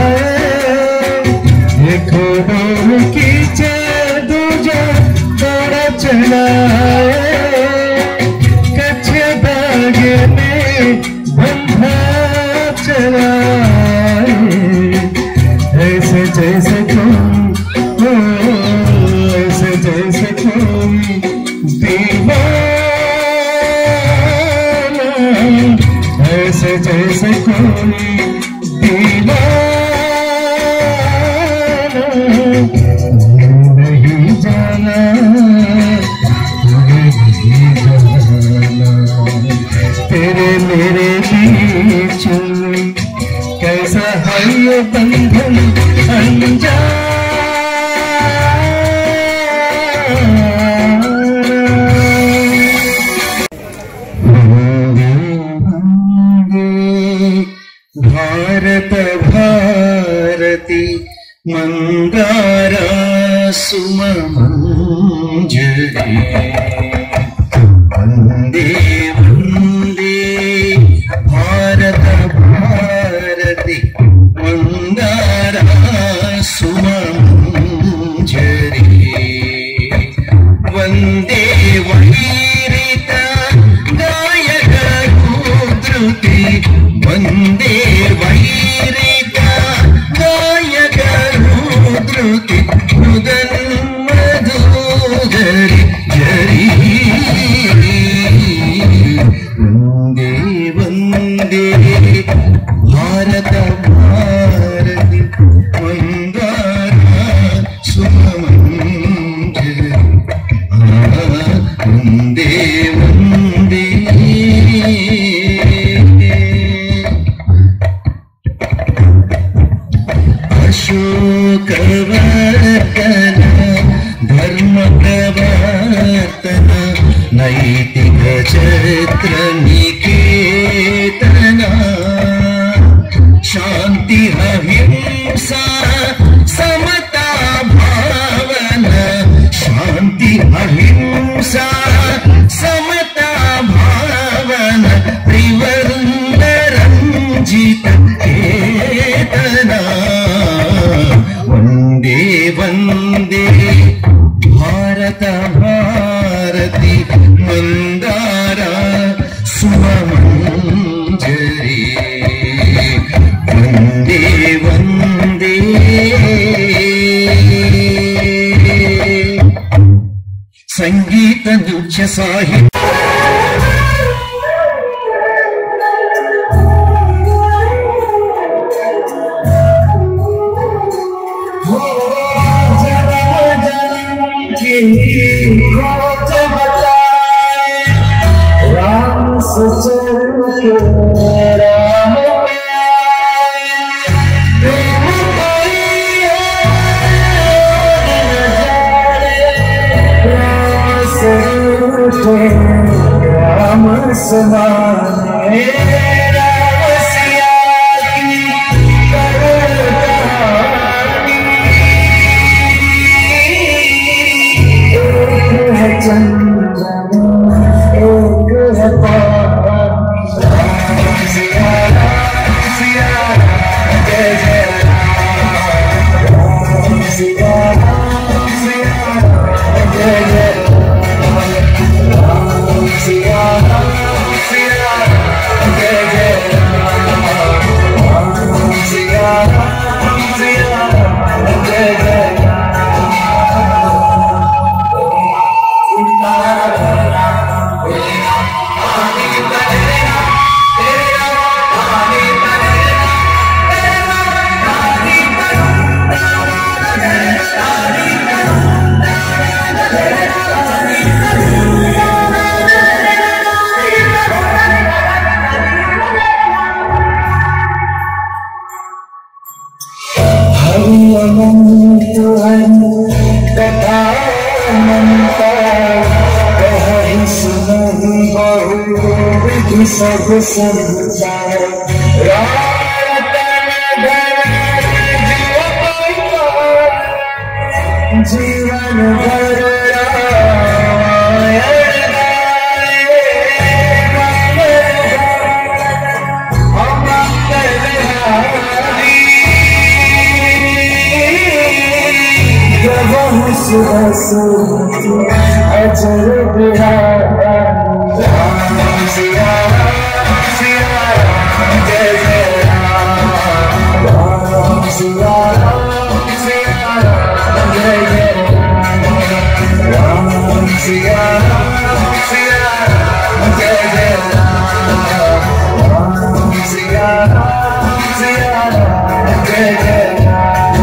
एक डोर पीछे दूजा बड़ा चला कच्चे धागे में बंधा चला ऐसे जैसे तुम हो ऐसे जैसे तुम दीवाना ऐसे जैसे कोई दीवाना नहीं जाना బంధం అంజా భారత భారతి మందార సుమంజరి వందే వందే భారత భారతి మందార సుమంజరి వందే వైరిత గాయక ధృతి వందే వైరిత గాయక ధృతి మృదన్ మధుగరి జరి వందే వందే భారత భారతి మందార సుమంజరి వందే వందే అశోకవర్తన ధర్మ ప్రవర్తన నైతిక చరిత్ర నికేతన శాంతి అహింస సమతా భావన శాంతి అహింస సమతా భావన త్రివర్ణ రంజిత కేతన వందే వందే భారత భారతి మందార సుమంజరి వందే వందే సంగీత నృత్య సాహిత్య राम सचल के राम प्रेम कोई राम स्वरूप राम समाने राम सिया की करुण कहानी एक है चंद्रमा एक है पानी राम सिया राम सिया राम जय जय राम राम सिया राम सिया राम जय जय राम राम सिया राम सिया राम जय जय राम राम सिया राम सिया राम जय जय हरि अनंत कथा अनंता कहीं सुनहि बहु विधि सब संसार राम तन धन जीव पाइका, जीवन भर रामायण गाए, राम अमंगल हारी जब सुरसुर अजर बिहार राम सिया राम सिया राम जय जय राम राम सिया राम सिया राम जय जय राम राम सिया राम सिया राम जय जय राम राम सिया राम सिया राम जय जय राम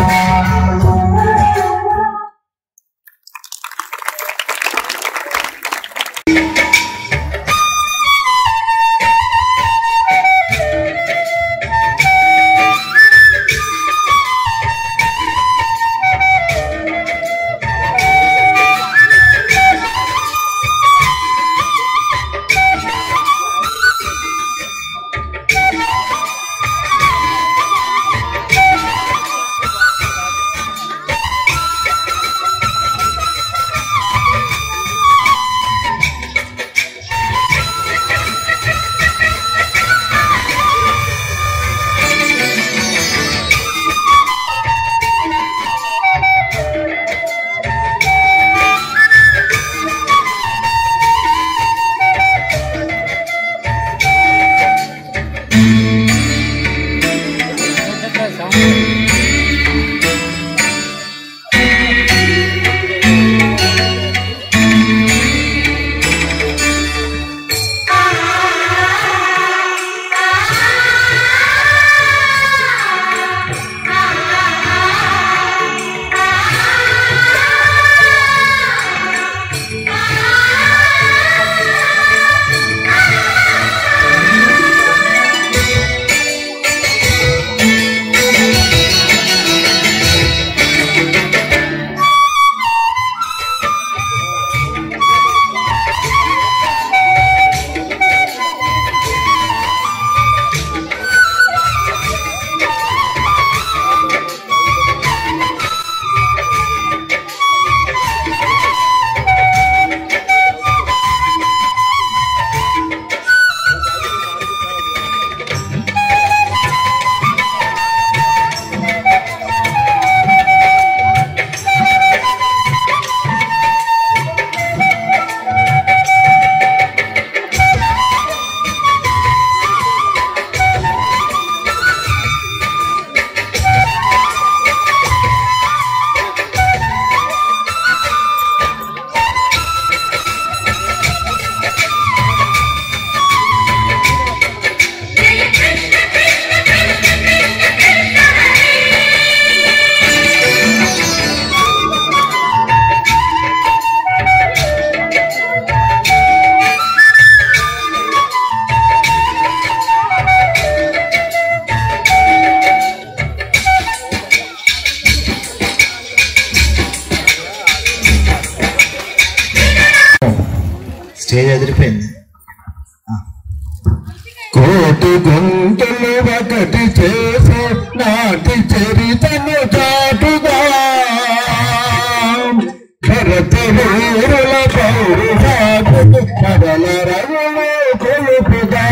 స్టేజ్ ఎదిరిపోయింది కోటి గొంతులు ఒకటి చేసి నాటి చరితను చాటుగా భరతవీరుల పౌరుషాకు కడల రగులు కొలుపుగా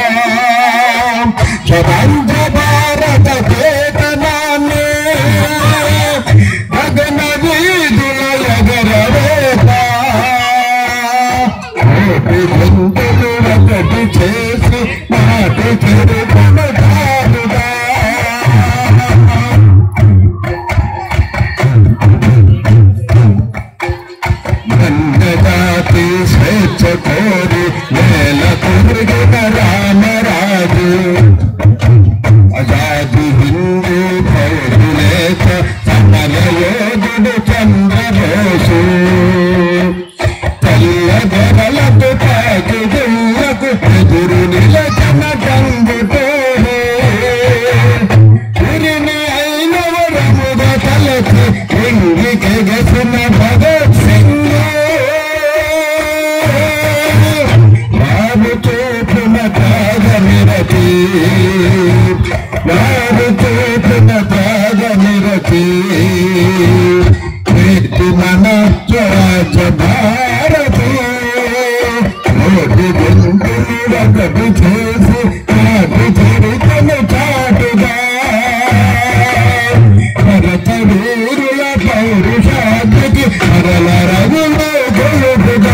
స్వతంత్ర భారత చేతనాన్ని గగన వీధుల ఎగరవేతా కోటి గొంతులు ఒకటి చేసి నాటి చెరుకును తారుగా బంధజాతి స్వేచ్ఛ కోరి నేల కురిగిన రామరాజు అజాది హిందూ పౌరులేత సమర యోధుడు చంద్రబోసు తెల్లగొరలకు తాజులకు ఎదురు నిలచిన గంగుతోనే ఉరిని అయిన వరముగ తలచి ఇంగికి గసిన భగత్ సింగ్ బాబు చూపిన త్యాగ నిరతి బాబు చూపిన త్యాగ నిరతి కీర్తి మన స్వరాజ భారతి కోటి గొంతులు ఒకటి చేసి నాటి చరితను చాటుగా భరత వీరుల పౌరుషానికి అరల రగులు గొలుపుగా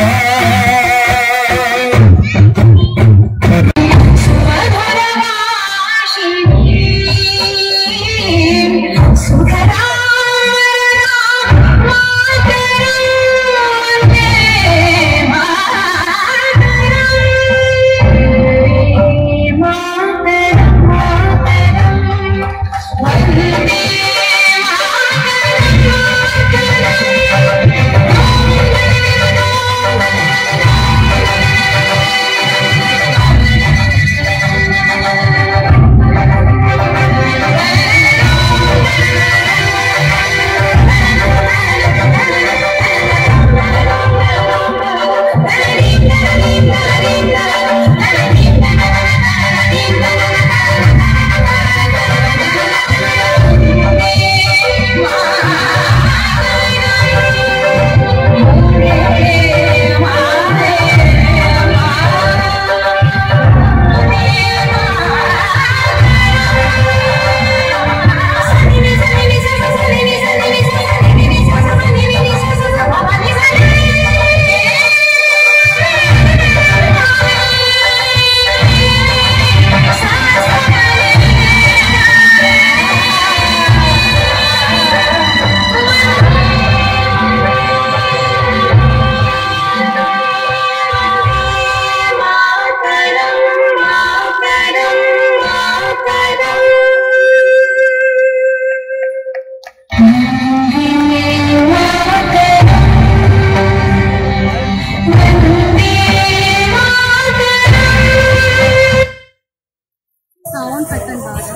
సౌండ్ పెట్టండి బాగా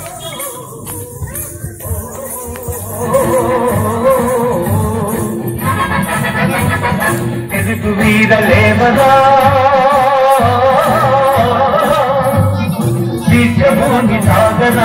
ఎదుగు వీర లేవరా దీక్షభూమి సాగరా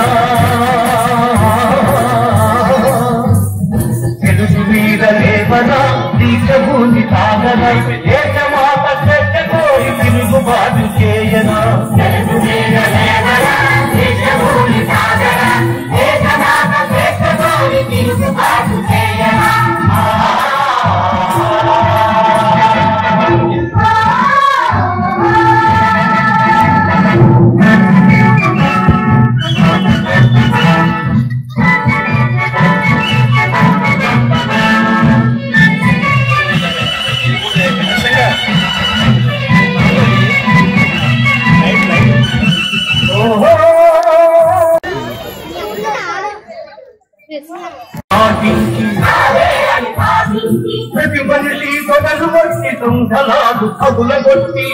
ఎదుగు వీర లేవరా దీక్షభూమి సాగరా దేశమాత శ్రద్ధ కోరి తిరుగుబాటు చేయనా ఎదుగు వీర లేవరా దీక్షభూమి సాగరా దేశమాత శ్రద్ధ కోరి తిరుగుబాటు చేయనా ప్రతి మనిషి కొడలు కొట్టి తుంగలాడు కబుల కొట్టి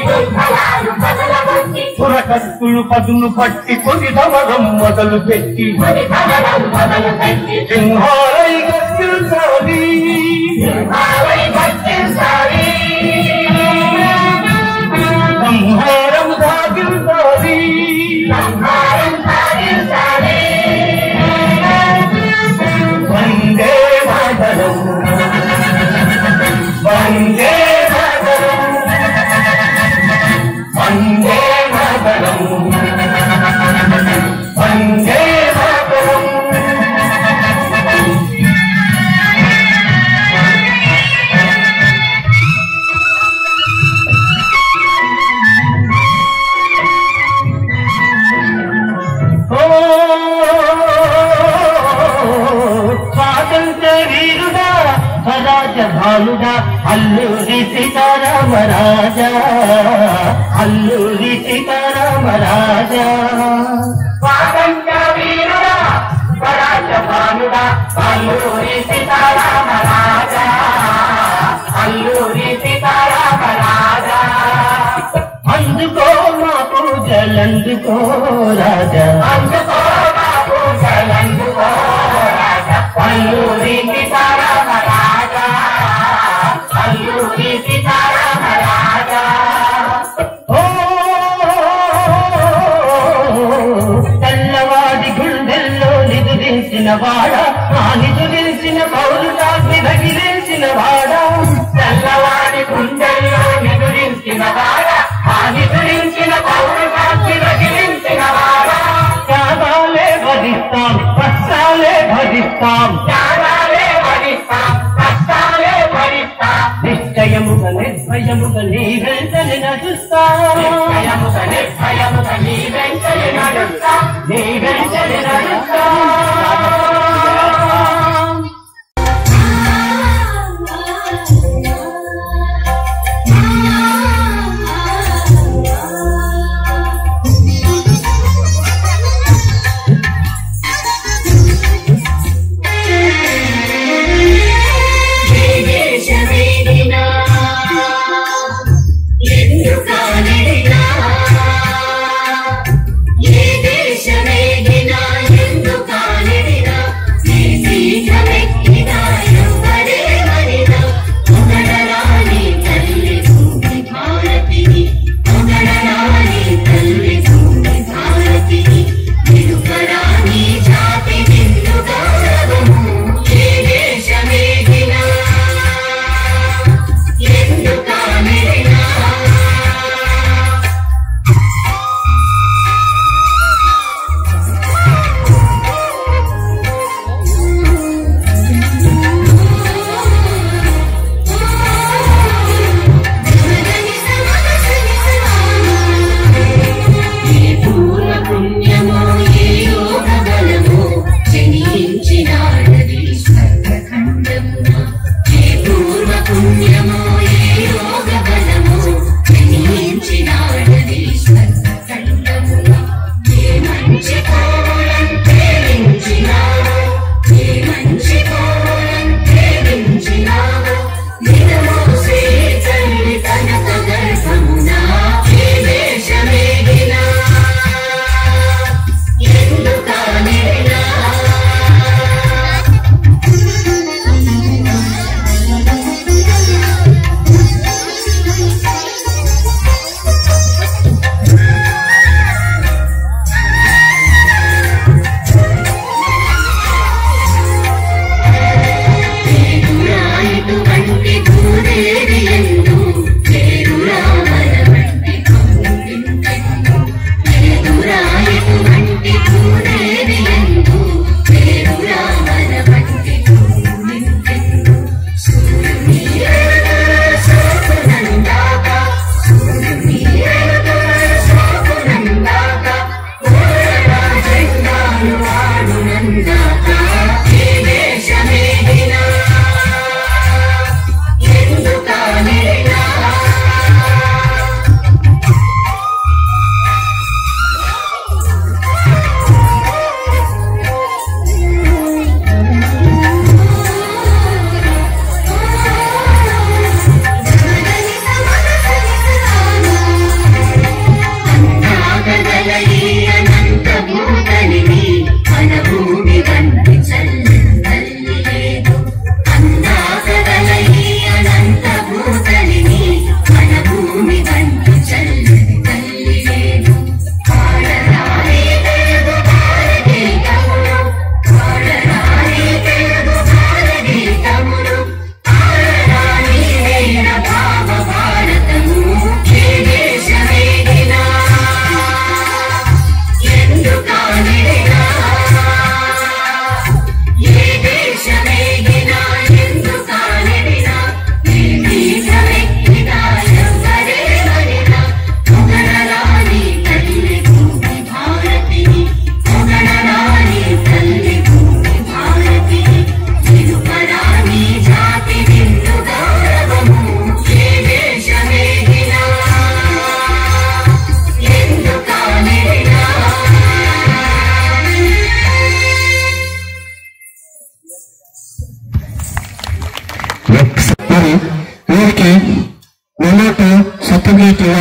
పురకత్తులు పదును పట్టి కొడి సమరం మొదలు పెట్టి సింహాలై గర్జించాలి భానుడా అల్లూరి సీతారామ రాజా అల్లూరి సీతారామ రాజా స్వాతంత్ర వీరుడా స్వరాజ భానుడా అల్లూరి సీతారామ రాజా అల్లూరి సీతారామ రాజా అందుకో మా పూజలందుకో రాజా అందుకో మా పూజలందుకో రాజా అల్లూరి సీతారామ రాజా అల్లూరి సీతారామ రాజా ఓ తెల్లవాడి గుండెల్లో నిదురించిన వాడ ఆ నిదురించిన పౌరుషాన్ని భగిలించిన వాడ తెల్లవాడి గుండెల్లో నిదురించిన వాడ ఆ నిదురించిన పౌరుషాన్ని భగిలించిన వాడ త్యాగాలే భరిస్తాం కష్టాలే భరిస్తాం త్యాగాలే భరిస్తాం కష్టాలే భరిస్తాం నిశ్చయముగా నిర్భయముగా నీ వెంటనే నడుస్తాం నిశ్చయముగా నిర్భయముగా నీ వెంటనే నడుస్తాం నీ వెంటనే నడుస్తాం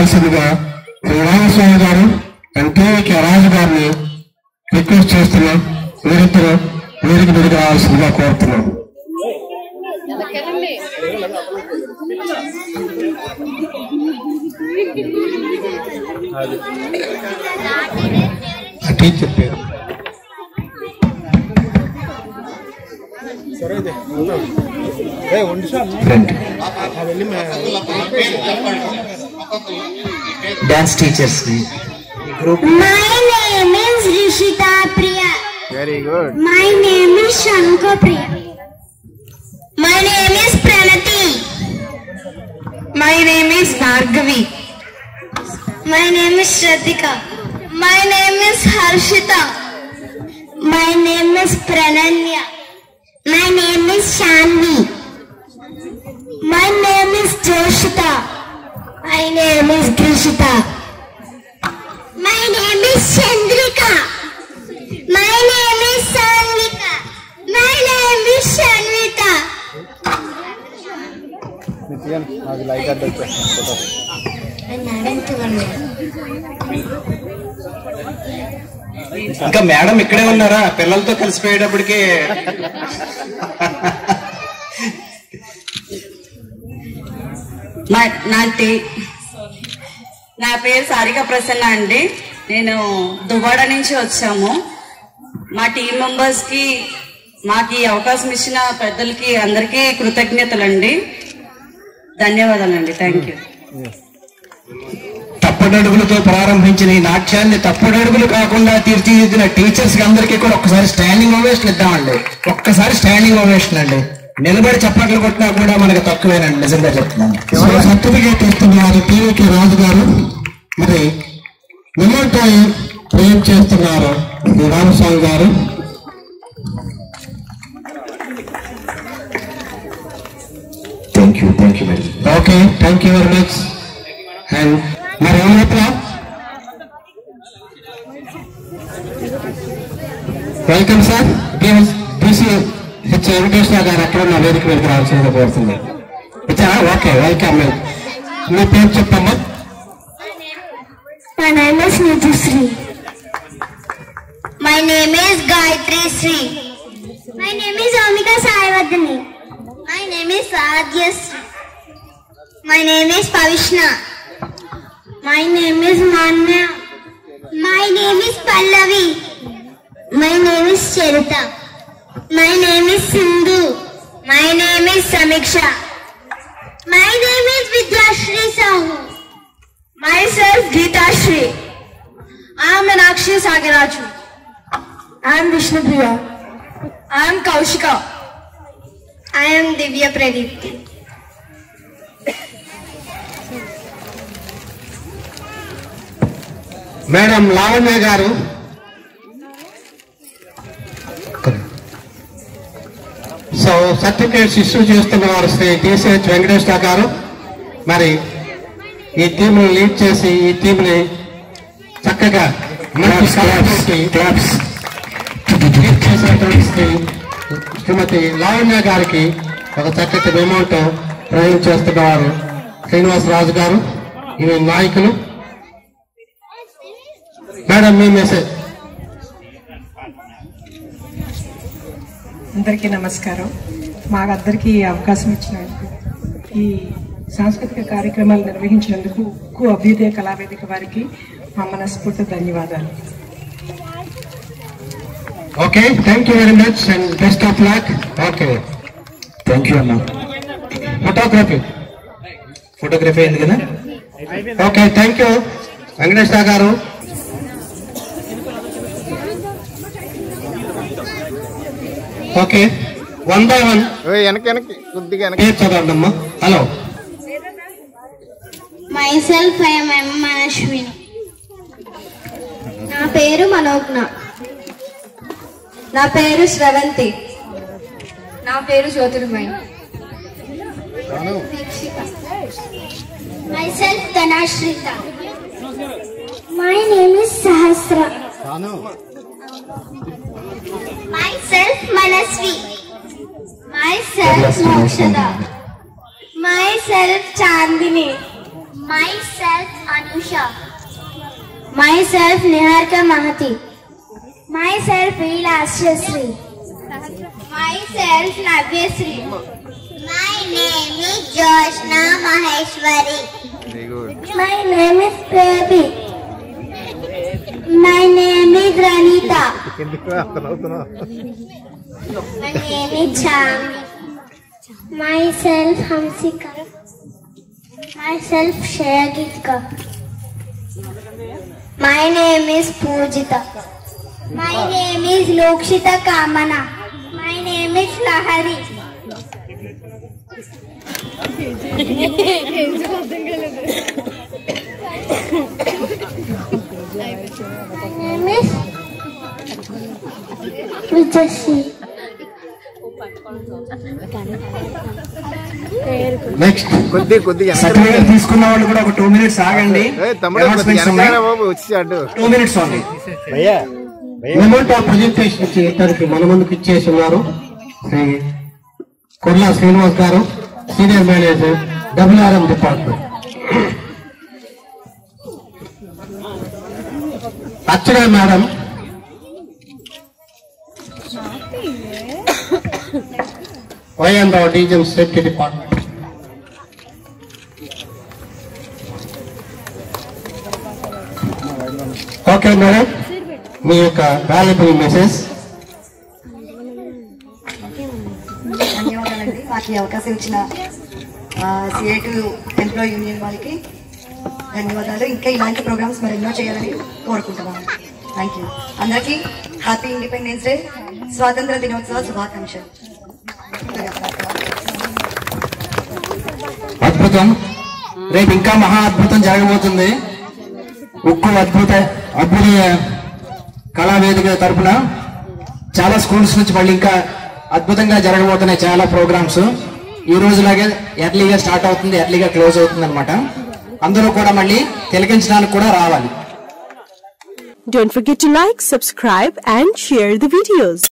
రావాల్సిందిగా శ్రీ రామస్వామి గారు అండ్ కేవీకే రాజు గారిని రిక్వెస్ట్ చేస్తున్నాం మీరిద్దరు వేదిక మీదకి రావాల్సిందిగా కోరుతున్నాం ఆ టీచర్ పేరు dance teachers group My name is Rishita Priya. Very good My name is Shankar Priya. My name is Pranati. My name is Bhargavi. My name is Shraddhika. My name is Harshita. My name is Prananya. My name is Shanvi. My name is Joshita. My name is Grishita. My name is Chandrika. My name is Sanvika. My name is Shanvita. నాకు like అడ్డు photo ఇంకా madam ఇక్కడే ఉన్నారా పిల్లలతో కలిసిపోయేటప్పటికి మా నా tea- నా పేరు సారిక ప్రసన్న అండి నేను దువ్వాడ నుంచి వచ్చాము మా టీం మెంబర్స్ కి మాకు ఈ అవకాశం ఇచ్చిన పెద్దలకి అందరికీ కృతజ్ఞతలండి ధన్యవాదాలండి థ్యాంక్ యూ తప్పడడుగులతో ప్రారంభించిన ఈ నాట్యాన్ని తప్పడడుగులు కాకుండా తీర్చిదిద్దిన టీచర్స్ కి అందరికీ కూడా ఒక్కసారి స్టాండింగ్ ఓవేషన్ ఇద్దామండి ఒక్కసారి స్టాండింగ్ ఓవేషన్ అండి నిలబడి చప్పట్లు కొట్టినా కూడా మనకి తక్కువేనండి నిజంగా చెప్తున్నాను సర్టిఫికేట్ ఇస్తున్నారు టీవీకి రాజు గారు మరి నిమ్మతో ఏం చేస్తున్నారు శ్రీ రామస్వామి గారు thank you thank you very okay thank you very much and మరి ఏమన్నా welcome sir BC H Venkateswara గారు అక్కడ నా వేదిక మీదకి రావాల్సిందిగా కోరుతుంది ఇచ్చారా ఓకే వెల్కమ్ మీ పేరు చెప్పమ్మా My name is Nidhisri. My name is Gayatri Sri. My name is Amika Saivadani. My name is Sadhya Sri. My name is Pavishna. My name is Manya. My name is Pallavi. My name is Charita. My name is Sindhu. My name is Samiksha. My name is Vidyashri Sahu. Myself Geeta Shri. I am Meenakshi Sagaraju. I am Vishnu Priya. I am Kaushika. I am Divya Pradipti. Madam Lavanya గారు so certificates issue చేస్తున్న వారు Shri TCH Venkateswara గారు మరి ఈ టీంని lead చేసి ఈ టీంని చక్కగా మంచి కళతోటి లీడ్ చేసినటువంటి శ్రీ శ్రీమతి లావణ్య గారికి ఒక చక్కటి అమౌంట్ ప్రయోజనం చేస్తున్నవారు శ్రీనివాసరాజు గారు ఇవి నాయకులు మేడం మీ మెసేజ్ అందరికీ నమస్కారం మాకందరికీ ఈ అవకాశం ఇచ్చినందుకు ఈ సాంస్కృతిక కార్యక్రమాలు నిర్వహించినందుకు ఉక్కు అభ్యుదయ కళావేదిక వారికి మా మనస్ఫూర్తి ధన్యవాదాలు okay thank you very much and best of luck okay thank you అమ్మా ఫోటోగ్రఫీ ఫోటోగ్రఫీ అయింది కదా ఓకే థ్యాంక్ యూ వెంకటేశ్వర గారు ఓకే వన్ బై వన్ వెనక వెనక్కి కొద్దిగా వెనక్కి పేరు చదవండి అమ్మా hello Myself, I am M. Manashwini. నా పేరు మనోజ్ఞ నా పేరు శ్రవంతి నా పేరు Jyotirmayi Myself, Dhanashrita. My name is Sahasra. Myself, Manasvi. Myself, Mokshada. Myself, Chandini. Myself, Manusha. Myself Niharika Mahati. Myself Veela Ashrasri. Myself Navyasri. My name is Joshna Maheshwari. Very good. My name is Baby. My name is Ranita. ఎందుకు అతను అవుతున్నావు My name is Chami. Myself Hamsika. Myself Shayagitka. My name is Pujita. My name is Lokshita Kamana. My name is Lahari. My name is Vijayashree. Next కొద్ది కొద్ది certificate తీసుకున్న వాళ్ళు కూడా ఒక two minutes ఆగండి తమ్ముడు కొద్ది వెనకాల బాబు వచ్చాడు టూ మినిట్స్ ఓన్లీ భయ్యా మూమెంట్ ఆఫ్ ప్రజెంటేషన్ చేయడానికి మన ముందుకు ఇచ్చేసి ఉన్నారు శ్రీ కొర్లా శ్రీనివాస్ గారు senior manager WRM department Archana madam YN Rao డీజన్ సేఫ్టీ డిపార్ట్మెంట్ ఓకే మేడం మీ యొక్క వాల్యుబుల్ మెసేజ్ ధన్యవాదాలండి మాకు ఈ అవకాశం ఇచ్చిన సిఐటు ఎంప్లాయ్ యూనియన్ వాళ్ళకి ధన్యవాదాలు ఇంకా ఇలాంటి ప్రోగ్రామ్స్ మరి ఎన్నో చేయాలని కోరుకుంటున్నాను థ్యాంక్ యూ అందరికీ హ్యాపీ ఇండిపెండెన్స్ డే స్వాతంత్ర దినోత్సవ శుభాకాంక్షలు అద్భుతం రేపు ఇంకా మహా అద్భుతం జరగబోతుంది ఉక్కు అద్భుత అద్భుత కళావేదిక తరపున చాలా స్కూల్స్ నుంచి మళ్ళీ ఇంకా అద్భుతంగా జరగబోతున్నాయి చాలా ప్రోగ్రామ్స్ ఈ రోజులాగే ఎర్లీగా స్టార్ట్ అవుతుంది ఎర్లీగా క్లోజ్ అవుతుంది అనమాట అందరూ కూడా మళ్ళీ తిలకించడానికి కూడా రావాలి Don't forget to like, subscribe and share the videos.